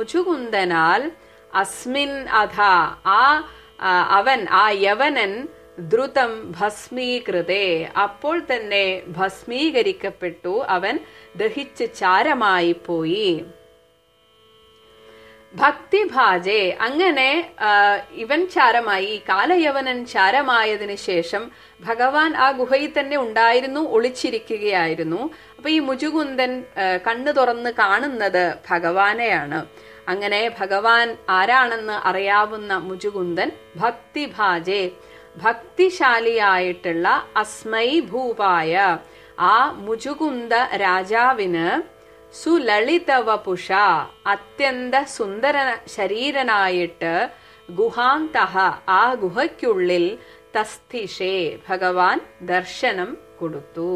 മുചുകുന്ദനാൽ അസ്മിൻ അധ ആ ആ, അവൻ ആ യവനൻ ദ്രുതം ഭസ്മീകൃതേ അപ്പോൾ തന്നെ ഭസ്മീകരിക്കപ്പെട്ടു അവൻ ദഹിച്ച് ചാരമായി പോയി ഭക്തിഭാജെ അങ്ങനെ ആ, ഇവൻ ചാരമായി ഈ കാലയവനൻ ചാരമായതിനു ശേഷം ഭഗവാൻ ആ ഗുഹയിൽ തന്നെ ഉണ്ടായിരുന്നു ഒളിച്ചിരിക്കുകയായിരുന്നു അപ്പൊ ഈ മുജുകുന്ദൻ ആ, കണ്ണു തുറന്ന് കാണുന്നത് ഭഗവാനെയാണ് അങ്ങനെ ഭഗവാൻ ആരാണെന്ന് അറിയാവുന്ന മുജുകുന്ദൻ ഭക്തിഭാജെ ഭക്തിശാലിയായിട്ടുള്ള അസ്മൈ ഭൂപായ ആ മുജുകുന്ദ രാജാവിന് സുലളിതവപുഷ അത്യന്ത സുന്ദര ശരീരനായിട്ട് ഗുഹാന്തഹ ആ ഗുഹയ്ക്കുള്ളിൽ തസ്ഥിഷേ ഭഗവാൻ ദർശനം കൊടുത്തു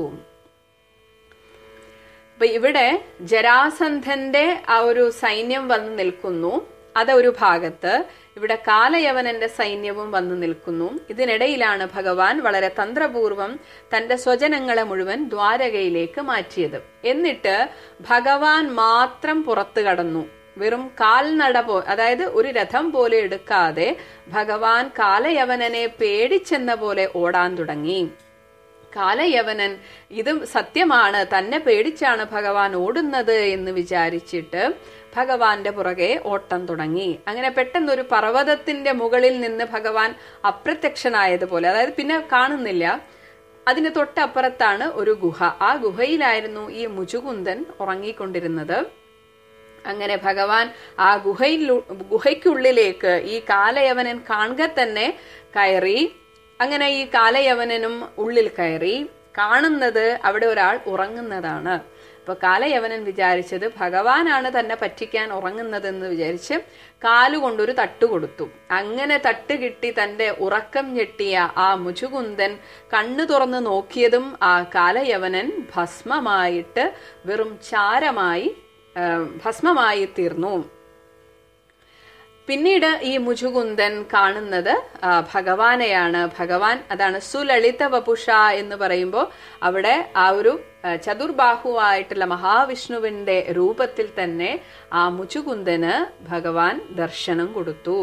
അപ്പൊ ഇവിടെ ജരാസന്ധന്റെ ആ ഒരു സൈന്യം വന്ന് നിൽക്കുന്നു അതൊരു ഭാഗത്ത് ഇവിടെ കാലയവനന്റെ സൈന്യവും വന്നു നിൽക്കുന്നു ഇതിനിടയിലാണ് ഭഗവാൻ വളരെ തന്ത്രപൂർവം തന്റെ സ്വജനങ്ങളെ മുഴുവൻ ദ്വാരകയിലേക്ക് മാറ്റിയത് എന്നിട്ട് ഭഗവാൻ മാത്രം പുറത്തു കടന്നു വെറും കാൽനട പോ അതായത് ഒരു രഥം പോലെ എടുക്കാതെ ഭഗവാൻ കാലയവനനെ പേടിച്ചെന്ന പോലെ ഓടാൻ തുടങ്ങി കാലയവനൻ ഇത് സത്യമാണ് തന്നെ പേടിച്ചാണ് ഭഗവാൻ ഓടുന്നത് എന്ന് വിചാരിച്ചിട്ട് ഭഗവാന്റെ പുറകെ ഓട്ടം തുടങ്ങി അങ്ങനെ പെട്ടെന്ന് ഒരു പർവ്വതത്തിന്റെ മുകളിൽ നിന്ന് ഭഗവാൻ അപ്രത്യക്ഷനായതുപോലെ അതായത് പിന്നെ കാണുന്നില്ല അതിന് തൊട്ടപ്പുറത്താണ് ഒരു ഗുഹ ആ ഗുഹയിലായിരുന്നു ഈ മുജുകുന്ദൻ ഉറങ്ങിക്കൊണ്ടിരുന്നത് അങ്ങനെ ഭഗവാൻ ആ ഗുഹയിൽ ഗുഹയ്ക്കുള്ളിലേക്ക് ഈ കാലയവനൻ കാണുക തന്നെ കയറി അങ്ങനെ ഈ കാലയവനനും ഉള്ളിൽ കയറി കാണുന്നത് അവിടെ ഒരാൾ ഉറങ്ങുന്നതാണ് അപ്പൊ കാലയവനൻ വിചാരിച്ചത് ഭഗവാനാണ് തന്നെ പറ്റിക്കാൻ ഉറങ്ങുന്നതെന്ന് വിചാരിച്ച് കാലുകൊണ്ടൊരു തട്ട് കൊടുത്തു അങ്ങനെ തട്ട് കിട്ടി തന്റെ ഉറക്കം ഞെട്ടിയ ആ മുചുകുന്ദൻ കണ്ണു തുറന്ന് നോക്കിയതും ആ കാലയവനൻ ഭസ്മമായിട്ട് വെറും ചാരമായി ആ, ഭസ്മമായി തീർന്നു പിന്നീട് ഈ മുജുകുന്ദൻ കാണുന്നത് ആ, ഭഗവാനെയാണ് ഭഗവാൻ അതാണ് സുലളിത വപുഷ എന്ന് പറയുമ്പോൾ അവിടെ ആ ഒരു ആ, ചതുർബാഹുവായിട്ടുള്ള മഹാവിഷ്ണുവിന്റെ രൂപത്തിൽ തന്നെ ആ മുജുകുന്ദന് ഭഗവാൻ ദർശനം കൊടുത്തു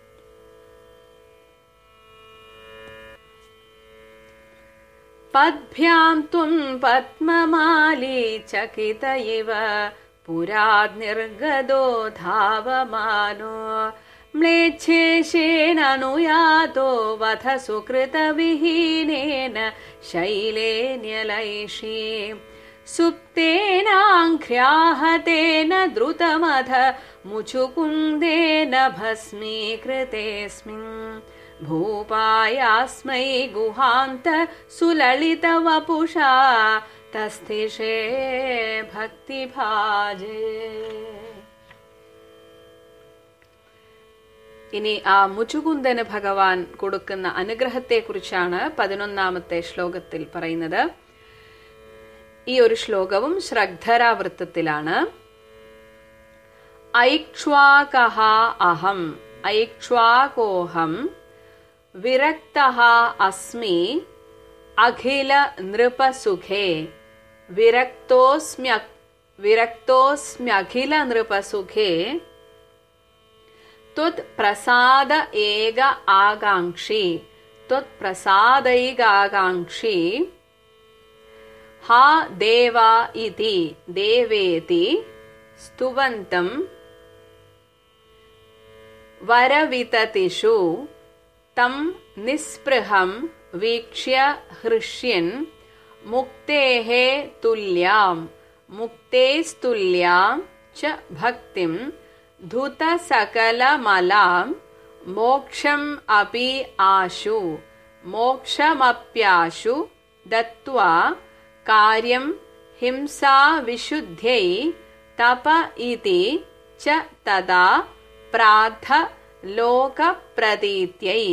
പദ്ഭ്യാം ത്വം പത്മമാലീ ചകിത ഇവ പുരാർനിർഗതോ ധാവമാനോ മ്ലേച്ഛേഷേണനുയാതോ വധ സുകൃതവിഹീനേന ശൈലേ ന്യലൈഷീ സുപ്തേനാഘ്ര്യാഹതേന ദ്രുതമധ മുചുകുന്ദേന ഭസ്മീകൃതേऽस्मिन् ഭൂപായാസ്മൈ ഗുഹാന്ത സുലളിത വപുഷാ തസ്ഥിഷേ ഭക്തിഭാജേ ഇനി ആ മുചുകുന്ദന് ഭഗവാൻ കൊടുക്കുന്ന അനുഗ്രഹത്തെക്കുറിച്ചാണ് പതിനൊന്നാമത്തെ ശ്ലോകത്തിൽ പറയുന്നത് ഈ ഒരു ശ്ലോകവും ശ്രദ്ധരാവൃത്തത്തിലാണ് ഐക്ഷ്വാകഹ അഹം ഐക്ഷ്വാകോഹം വിരക്തഃ അസ്മി അഖില നൃപസുഖേ വിരക്തോസ്മ്യ വിരക്തോസ്മ്യഖില നൃപസുഖേ ത്വത് പ്രസാദ ഏക ആകാംക്ഷി ത്വത് പ്രസാദൈകാകാംക്ഷി ഹാ ദേവ ഇതി ദേവേതി സ്തുവന്തം വരവിതതിഷു തം നിസ്പൃഹം വീക്ഷ്യ ഹൃഷ്യൻ മുക്തേः തുല്യാം മുക്തേസ്തുല്യാം ച ഭക്തിം ധുതസകലമലാം മോക്ഷം അപി ആശു മോക്ഷമപ്യാശു ദത്വാ കാര്യം ഹിംസാ വിശുദ്ധ്യൈ തപ ഇതി ച തദാ പ്രാർത്ഥ ലോകപ്രതീത്യൈ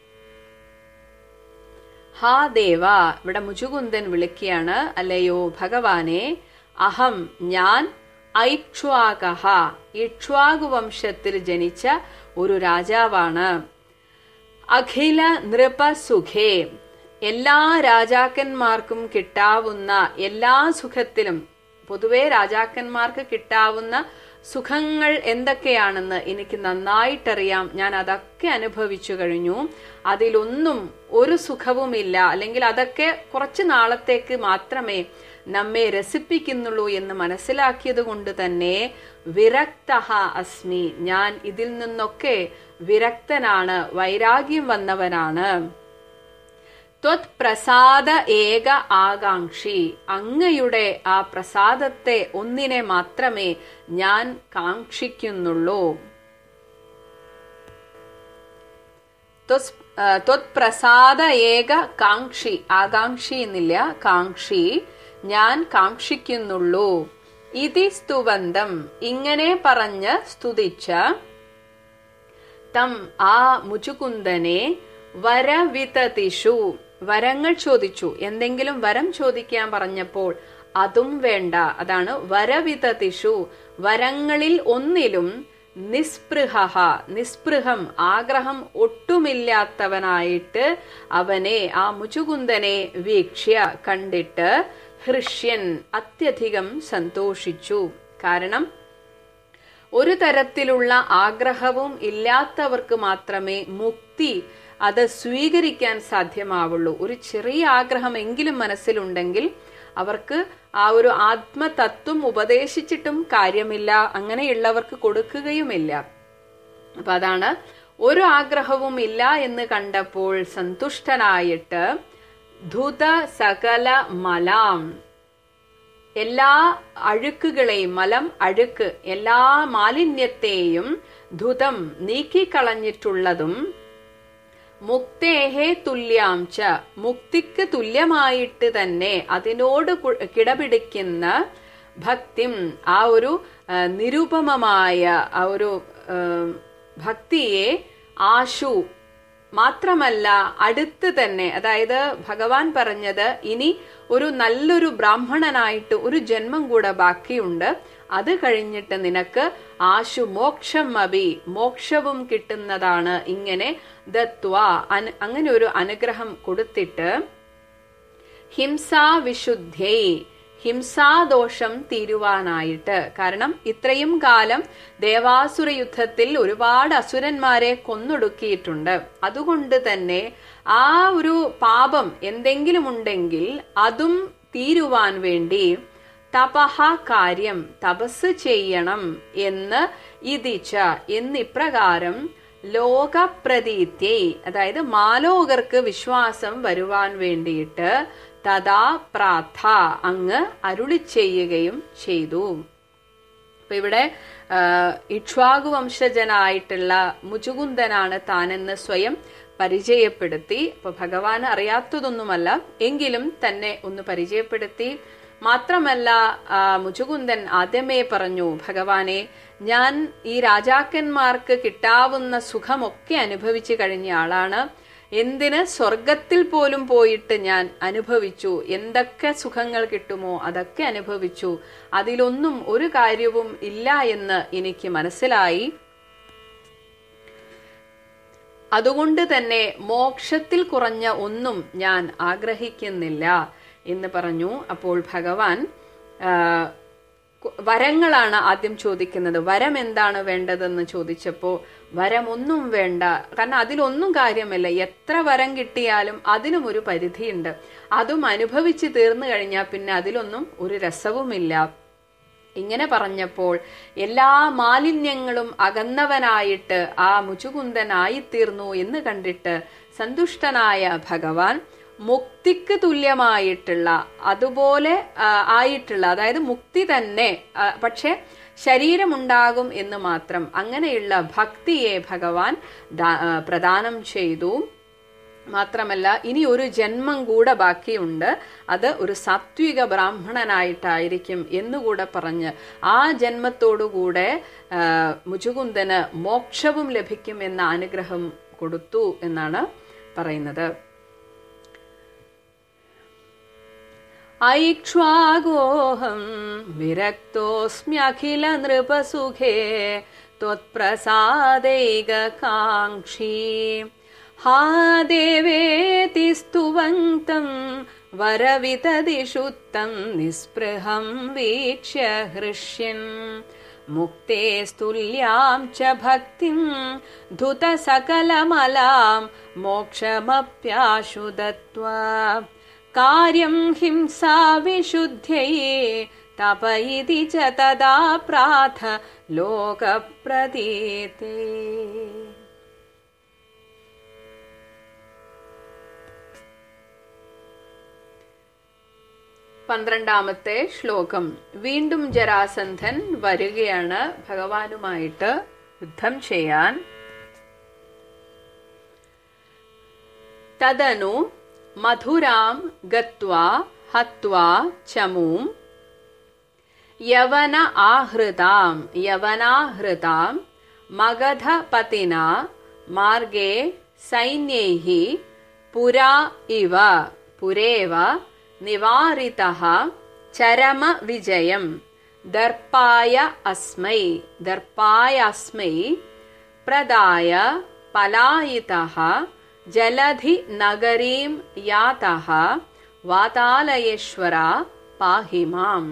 ഹാ ദേവ ഇവിടെ മുചുകുന്ദൻ വിളിക്കുകയാണ് അല്ലയോ ഭഗവാനെ അഹം ഞാൻ ഐക്ഷ്വാകഹ ഇക്ഷ്വാകു വംശത്തിൽ ജനിച്ച ഒരു രാജാവാണ് അഖില നൃപസുഖേ എല്ലാ രാജാക്കന്മാർക്കും കിട്ടാവുന്ന എല്ലാ സുഖത്തിലും പൊതുവെ രാജാക്കന്മാർക്ക് കിട്ടാവുന്ന സുഖങ്ങൾ എന്തൊക്കെയാണെന്ന് എനിക്ക് നന്നായിട്ടറിയാം ഞാൻ അതൊക്കെ അനുഭവിച്ചു കഴിഞ്ഞു അതിലൊന്നും ഒരു സുഖവുമില്ല അല്ലെങ്കിൽ അതൊക്കെ കുറച്ച് നാളത്തേക്ക് മാത്രമേ നമ്മെ രസിപ്പിക്കുന്നുള്ളൂ എന്ന് മനസ്സിലാക്കിയത് കൊണ്ട് തന്നെ വിരക്ത അസ്മി ഞാൻ ഇതിൽ നിന്നൊക്കെ വിരക്തനാണ് വൈരാഗ്യം വന്നവനാണ് ത്വത് പ്രസാദ ഏക ആകാംക്ഷി അങ്ങയുടെ ആ പ്രസാദത്തെ ഒന്നിനെ മാത്രമേ ഞാൻ കാക്ഷിക്കുന്നുള്ളൂ ത്വത് പ്രസാദ ഏക കാക്ഷി ആകാംക്ഷി എന്നില്ല കാക്ഷി ഞാൻ കാക്ഷിക്കുന്നുള്ളൂ ഇതി സ്തുവന്തം ഇങ്ങനെ പറഞ്ഞ് സ്തുതിച്ച തം ആ മുചുകുന്ദനെ വരവിതതിഷു വരങ്ങൾ ചോദിച്ചു എന്തെങ്കിലും വരം ചോദിക്കാൻ പറഞ്ഞപ്പോൾ അതും വേണ്ട അതാണ് വരവിതതിഷു വരങ്ങളിൽ ഒന്നിലും നിസ്പൃഹ നിസ്പൃഹം ആഗ്രഹം ഒട്ടുമില്ലാത്തവനായിട്ട് അവനെ ആ മുചുകുന്ദനെ വീക്ഷ്യ കണ്ടിട്ട് ഹൃഷ്യൻ അത്യധികം സന്തോഷിച്ചു കാരണം ഒരു തരത്തിലുള്ള ആഗ്രഹവും ഇല്ലാത്തവർക്ക് മാത്രമേ മുക്തി അത് സ്വീകരിക്കാൻ സാധ്യമാവുള്ളൂ ഒരു ചെറിയ ആഗ്രഹമെങ്കിലും മനസ്സിലുണ്ടെങ്കിൽ അവർക്ക് ആ ഒരു ആത്മതത്വം ഉപദേശിച്ചിട്ടും കാര്യമില്ല അങ്ങനെയുള്ളവർക്ക് കൊടുക്കുകയുമില്ല അപ്പൊ അതാണ് ഒരു ആഗ്രഹവും ഇല്ല എന്ന് കണ്ടപ്പോൾ സന്തുഷ്ടനായിട്ട് ധുത സകല മലാം എല്ലാ അഴുക്കുകളെയും മലം അഴുക്ക് എല്ലാ മാലിന്യത്തെയും ധുതം നീക്കിക്കളഞ്ഞിട്ടുള്ളതും മുക്തേഹേ തുല്യാം ച മുക്തിക്ക് തുല്യമായിട്ട് തന്നെ അതിനോട് കിടപിടിക്കുന്ന ഭക്തിം ആ ഒരു നിരുപമമായ ആ ഒരു ഭക്തിയെ ആശു മാത്രമല്ല അടുത്ത് തന്നെ അതായത് ഭഗവാൻ പറഞ്ഞത് ഇനി ഒരു നല്ലൊരു ബ്രാഹ്മണനായിട്ട് ഒരു ജന്മം കൂടെ ബാക്കിയുണ്ട് അത് കഴിഞ്ഞിട്ട് നിനക്ക് ആശു മോക്ഷം അഭി മോക്ഷവും കിട്ടുന്നതാണ് ഇങ്ങനെ ദത്വ അങ്ങനെ ഒരു അനുഗ്രഹം കൊടുത്തിട്ട് ഹിംസാ വിശുദ്ധേ ഹിംസാദോഷം തീരുവാനായിട്ട് കാരണം ഇത്രയും കാലം ദേവാസുര യുദ്ധത്തിൽ ഒരുപാട് അസുരന്മാരെ കൊന്നൊടുക്കിയിട്ടുണ്ട് അതുകൊണ്ട് തന്നെ ആ ഒരു പാപം എന്തെങ്കിലും ഉണ്ടെങ്കിൽ അതും തീരുവാൻ വേണ്ടി തപഹ കാര്യം തപസ് ചെയ്യണം എന്ന് ഇതിച്ച എന്നിപ്രകാരം ലോകപ്രതീത്യൈ അതായത് മാലോകർക്ക് വിശ്വാസം വരുവാൻ വേണ്ടിയിട്ട് തഥാ പ്രാർത്ഥ അങ്ങ് അരുളി ചെയ്യുകയും ചെയ്തു അപ്പൊ ഇവിടെ ഇക്ഷ്വാകു വംശജനായിട്ടുള്ള മുചുകുന്ദനാണ് താനെന്ന് സ്വയം പരിചയപ്പെടുത്തി അപ്പൊ ഭഗവാൻ അറിയാത്തതൊന്നുമല്ല എങ്കിലും തന്നെ ഒന്ന് പരിചയപ്പെടുത്തി മാത്രമല്ല മുചുകുന്ദൻ ആദ്യമേ പറഞ്ഞു ഭഗവാനെ ഞാൻ ഈ രാജാക്കന്മാർക്ക് കിട്ടാവുന്ന സുഖമൊക്കെ അനുഭവിച്ചു കഴിഞ്ഞ ആളാണ് എന്തിന് സ്വർഗത്തിൽ പോലും പോയിട്ട് ഞാൻ അനുഭവിച്ചു എന്തൊക്കെ സുഖങ്ങൾ കിട്ടുമോ അതൊക്കെ അനുഭവിച്ചു അതിലൊന്നും ഒരു കാര്യവും ഇല്ല എന്ന് എനിക്ക് മനസ്സിലായി അതുകൊണ്ട് തന്നെ മോക്ഷത്തിൽ കുറഞ്ഞ ഒന്നും ഞാൻ ആഗ്രഹിക്കുന്നില്ല എന്ന് പറഞ്ഞു അപ്പോൾ ഭഗവാൻ വരങ്ങളാണ് ആദ്യം ചോദിക്കുന്നത് വരം എന്താണ് വേണ്ടതെന്ന് ചോദിച്ചപ്പോൾ വരം ഒന്നും വേണ്ട കാരണം അതിലൊന്നും കാര്യമില്ല എത്ര വരം കിട്ടിയാലും അതിനും ഒരു പരിധിയുണ്ട് അതും അനുഭവിച്ച് തീർന്നു കഴിഞ്ഞാൽ പിന്നെ അതിലൊന്നും ഒരു രസവുമില്ല ഇങ്ങനെ പറഞ്ഞപ്പോൾ എല്ലാ മാലിന്യങ്ങളും അകന്നവനായിട്ട് ആ മുചുകുന്ദനായിത്തീർന്നു എന്ന് കണ്ടിട്ട് സന്തുഷ്ടനായ ഭഗവാൻ മുക്തിക്ക് തുല്യമായിട്ടുള്ള അതുപോലെ ആയിട്ടുള്ള അതായത് മുക്തി തന്നെ പക്ഷെ ശരീരമുണ്ടാകും എന്ന് മാത്രം അങ്ങനെയുള്ള ഭക്തിയെ ഭഗവാൻ പ്രദാനം ചെയ്തു മാത്രമല്ല ഇനി ഒരു ജന്മം കൂടെ ബാക്കിയുണ്ട് അത് ഒരു സാത്വിക ബ്രാഹ്മണനായിട്ടായിരിക്കും എന്നുകൂടെ പറഞ്ഞ് ആ ജന്മത്തോടുകൂടെ മുചുകുന്ദന് മോക്ഷവും ലഭിക്കും എന്ന അനുഗ്രഹം കൊടുത്തു എന്നാണ് പറയുന്നത് ऐक्ष्वागोऽहं विरक्तोऽस्म्यखिल नृपसुखे त्वत्प्रसादैककाङ्क्षी हा देवेति स्तुवन्तं वरवितदिषु तं निःस्पृहं वीक्ष्य हृष्यन् മുക്തേ സ്തുല്യാം ച ഭക്തിം ധുത സകലമലാം മോക്ഷമപ്യാശു ദത്വാ കാര്യം ഹിംസാ വിശുദ്ധ്യൈ തപ ഇതി ച തദാ പ്രാഥ ലോകപ്രതീതേ പന്ത്രണ്ടാമത്തെ ശ്ലോകം വീണ്ടും ജരാസന്ധൻ വരികയാണ് ഭഗവാനുമായിട്ട് യുദ്ധം ചെയ്യാൻ തദനു മധുരാം ഗത്വാ ഹത്വാ ചമൂം യവന ആഹൃതാം യവനാഹൃതാം മഗധപതിന മാർഗേ സൈന്യൈः പുരാ ഇവ പുരേവ നിവാരിതഃ ചരമ വിജയം ദർപ്പായ അസ്മൈ ദർപ്പായ അസ്മൈ പ്രദായ പലായിതഃ ജലധി നഗരീം യാതഃ വാതാലയേശ്വര പാഹി മാം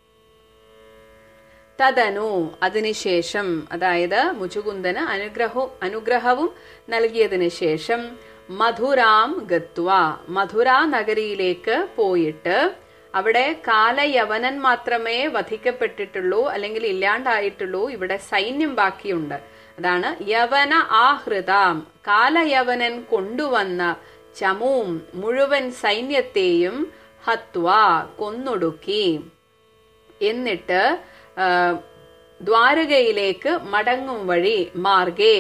തദനു അതിനുശേഷം അതായത് മുചുകുന്ദന് അനുഗ്രഹവും അനുഗ്രഹവും നൽകിയതിനു ശേഷം മധുരാം ഗത്വ മധുര നഗരിയിലേക്ക് പോയിട്ട് അവിടെ കാലയവനൻ മാത്രമേ വധിക്കപ്പെട്ടിട്ടുള്ളൂ അല്ലെങ്കിൽ ഇല്ലാണ്ടായിട്ടുള്ളൂ ഇവിടെ സൈന്യം ബാക്കിയുണ്ട് അതാണ് യവന ആഹൃതാം കാലയവനൻ കൊണ്ടുവന്ന ചമൂം മുഴുവൻ സൈന്യത്തെയും ഹത്വ കൊന്നൊടുക്കി എന്നിട്ട് ആ, ദ്വാരകയിലേക്ക് മടങ്ങും വഴി മാർഗേ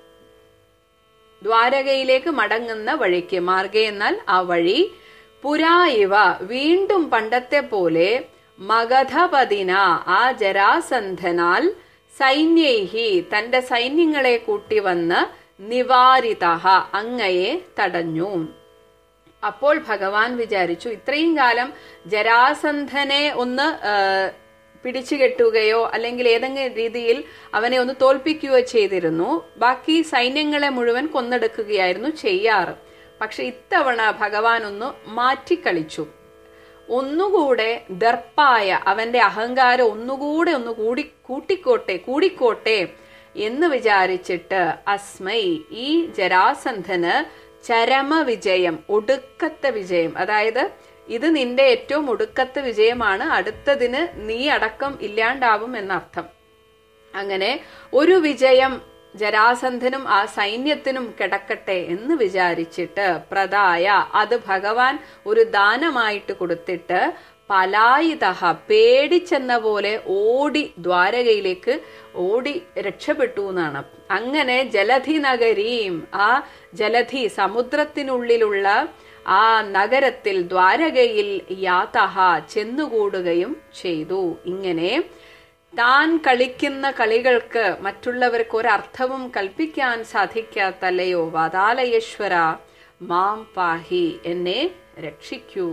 ദ്വാരകയിലേക്ക് മടങ്ങുന്ന വഴിക്ക് മാർഗേ എന്നാൽ ആ വഴി പുരാ ഇവ വീണ്ടും പണ്ടത്തെ പോലെ മഗധപതിന ആ ജരാസന്ധനാൽ സൈന്യൈഹി തന്റെ സൈന്യങ്ങളെ കൂട്ടി വന്ന് നിവാരിത അങ്ങയെ തടഞ്ഞു അപ്പോൾ ഭഗവാൻ വിചാരിച്ചു ഇത്രയും കാലം ജരാസന്ധനെ ഒന്ന് ആ, പിടിച്ചു കെട്ടുകയോ അല്ലെങ്കിൽ ഏതെങ്കിലും രീതിയിൽ അവനെ ഒന്ന് തോൽപ്പിക്കുകയോ ചെയ്തിരുന്നു ബാക്കി സൈന്യങ്ങളെ മുഴുവൻ കൊന്നെടുക്കുകയായിരുന്നു ചെയ്യാറ് പക്ഷെ ഇത്തവണ ഭഗവാൻ ഒന്ന് മാറ്റിക്കളിച്ചു ഒന്നുകൂടെ ദർപ്പായ അവന്റെ അഹങ്കാരം ഒന്നുകൂടെ ഒന്ന് കൂടി കൂട്ടിക്കോട്ടെ കൂടിക്കോട്ടെ എന്ന് വിചാരിച്ചിട്ട് അസ്മൈ ഈ ജരാസന്ധന് ചരമ വിജയം ഒടുക്കത്തെ വിജയം അതായത് ഇത് നിന്റെ ഏറ്റവും ഒടുക്കത്തെ വിജയമാണ് അടുത്തതിന് നീ അടക്കം ഇല്ലാണ്ടാവും എന്നർത്ഥം അങ്ങനെ ഒരു വിജയം ജരാസന്ധനും ആ സൈന്യത്തിനും കിടക്കട്ടെ എന്ന് വിചാരിച്ചിട്ട് പ്രദായ അത് ഭഗവാൻ ഒരു ദാനമായിട്ട് കൊടുത്തിട്ട് പലായിതഹ പേടിച്ചെന്ന പോലെ ഓടി ദ്വാരകയിലേക്ക് ഓടി രക്ഷപ്പെട്ടു എന്നാണ് അങ്ങനെ ജലധി നഗരീം ആ ജലധി സമുദ്രത്തിനുള്ളിലുള്ള ആ നഗരത്തിൽ ദ്വാരകയിൽ യാതഹ ചെന്നുകൂടുകയും ചെയ്തു ഇങ്ങനെ താൻ കളിക്കുന്ന കളികൾക്ക് മറ്റുള്ളവർക്ക് ഒരർത്ഥവും കൽപ്പിക്കാൻ സാധിക്കാത്തല്ലയോ വാതാലയേശ്വര മാം പാഹി എന്നെ രക്ഷിക്കൂ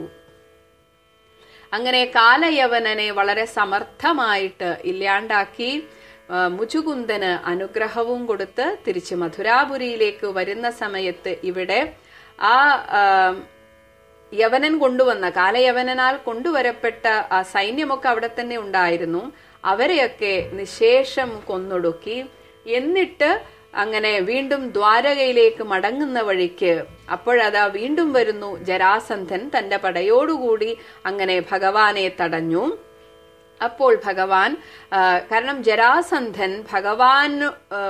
അങ്ങനെ കാലയവനനെ വളരെ സമർത്ഥമായിട്ട് ഇല്ലാണ്ടാക്കി ആ, മുചുകുന്ദന് അനുഗ്രഹവും കൊടുത്ത് തിരിച്ച് മധുരാപുരിയിലേക്ക് വരുന്ന സമയത്ത് ഇവിടെ ആ ആ, യവനൻ കൊണ്ടുവന്ന കാലയവനാൽ കൊണ്ടുവരപ്പെട്ട ആ സൈന്യമൊക്കെ അവിടെ തന്നെ ഉണ്ടായിരുന്നു അവരെയൊക്കെ നിശേഷം കൊന്നൊടുക്കി എന്നിട്ട് അങ്ങനെ വീണ്ടും ദ്വാരകയിലേക്ക് മടങ്ങുന്ന വഴിക്ക് അപ്പോഴതാ വീണ്ടും വരുന്നു ജരാസന്ധൻ തന്റെ പടയോടുകൂടി അങ്ങനെ ഭഗവാനെ തടഞ്ഞു അപ്പോൾ ഭഗവാൻ ആ, കാരണം ജരാസന്ധൻ ഭഗവാൻ ആ,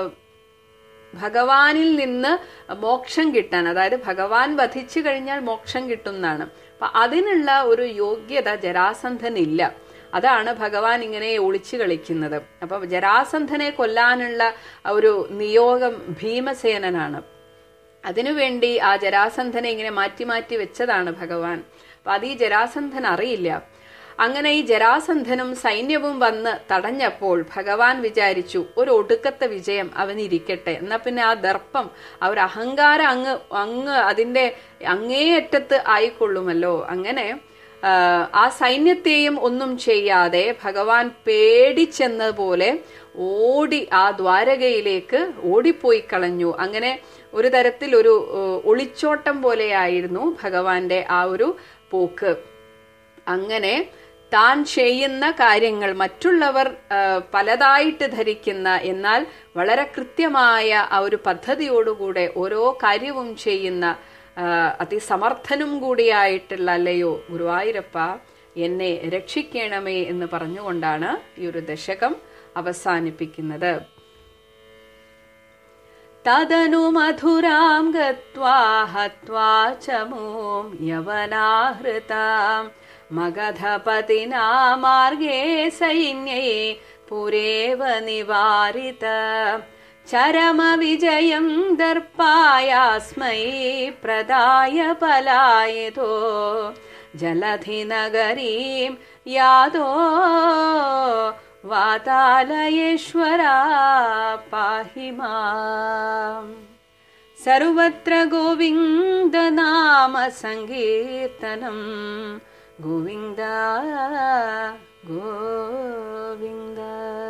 ഭഗവാനിൽ നിന്ന് മോക്ഷം കിട്ടാൻ അതായത് ഭഗവാൻ വധിച്ചു കഴിഞ്ഞാൽ മോക്ഷം കിട്ടുന്നതാണ് അപ്പൊ അതിനുള്ള ഒരു യോഗ്യത ജരാസന്ധനില്ല അതാണ് ഭഗവാൻ ഇങ്ങനെ ഒളിച്ചു കളിക്കുന്നത് അപ്പൊ ജരാസന്ധനെ കൊല്ലാനുള്ള ഒരു നിയോഗം ഭീമസേനനാണ് അതിനുവേണ്ടി ആ ജരാസന്ധനെ ഇങ്ങനെ മാറ്റി മാറ്റി വെച്ചതാണ് ഭഗവാൻ അപ്പൊ അത് ഈ ജരാസന്ധൻ അറിയില്ല അങ്ങനെ ഈ ജരാസന്ധനും സൈന്യവും വന്ന് തടഞ്ഞപ്പോൾ ഭഗവാൻ വിചാരിച്ചു ഒരു ഒടുക്കത്തെ വിജയം അവനിരിക്കട്ടെ എന്നാ പിന്നെ ആ ദർപ്പം ആ ഒരു അഹങ്കാരം അങ്ങ് അങ്ങ് അതിന്റെ അങ്ങേയറ്റത്ത് ആയിക്കൊള്ളുമല്ലോ അങ്ങനെ ആ, ആ സൈന്യത്തെയും ഒന്നും ചെയ്യാതെ ഭഗവാൻ പേടിച്ചെന്നപോലെ ഓടി ആ ദ്വാരകയിലേക്ക് ഓടിപ്പോയി കളഞ്ഞു അങ്ങനെ ഒരു തരത്തിൽ ഒരു ഏഹ്, ഒളിച്ചോട്ടം പോലെയായിരുന്നു ഭഗവാന്റെ ആ ഒരു പോക്ക് അങ്ങനെ താൻ ചെയ്യുന്ന കാര്യങ്ങൾ മറ്റുള്ളവർ ആ, പലതായിട്ട് ധരിക്കുന്ന എന്നാൽ വളരെ കൃത്യമായ ആ ഒരു പദ്ധതിയോടുകൂടെ ഓരോ കാര്യവും ചെയ്യുന്ന ആ, അതിസമർത്ഥനും കൂടിയായിട്ടുള്ള അല്ലയോ ഗുരുവായൂരപ്പ എന്നെ രക്ഷിക്കണമേ എന്ന് പറഞ്ഞുകൊണ്ടാണ് ഈ ഒരു ദശകം അവസാനിപ്പിക്കുന്നത് തദനു മധുരാം ഗത്വാ ഹത്വാ च മൂം യവനാഹൃതാം മഗധപതിനാ മാർഗേ സൈന്യേ പുരേവ നിവാരിത ചരമവിജയം ദർപ്പായാസ്മൈ പ്രദായ പലായതോ ജലധിനഗരീം യാതോ വാതാലയേശ്വരാ പാഹി മാം സർവത്ര ഗോവിന്ദനാമ സങ്കീർത്തനം ഗോവിന്ദ ഗോവിന്ദ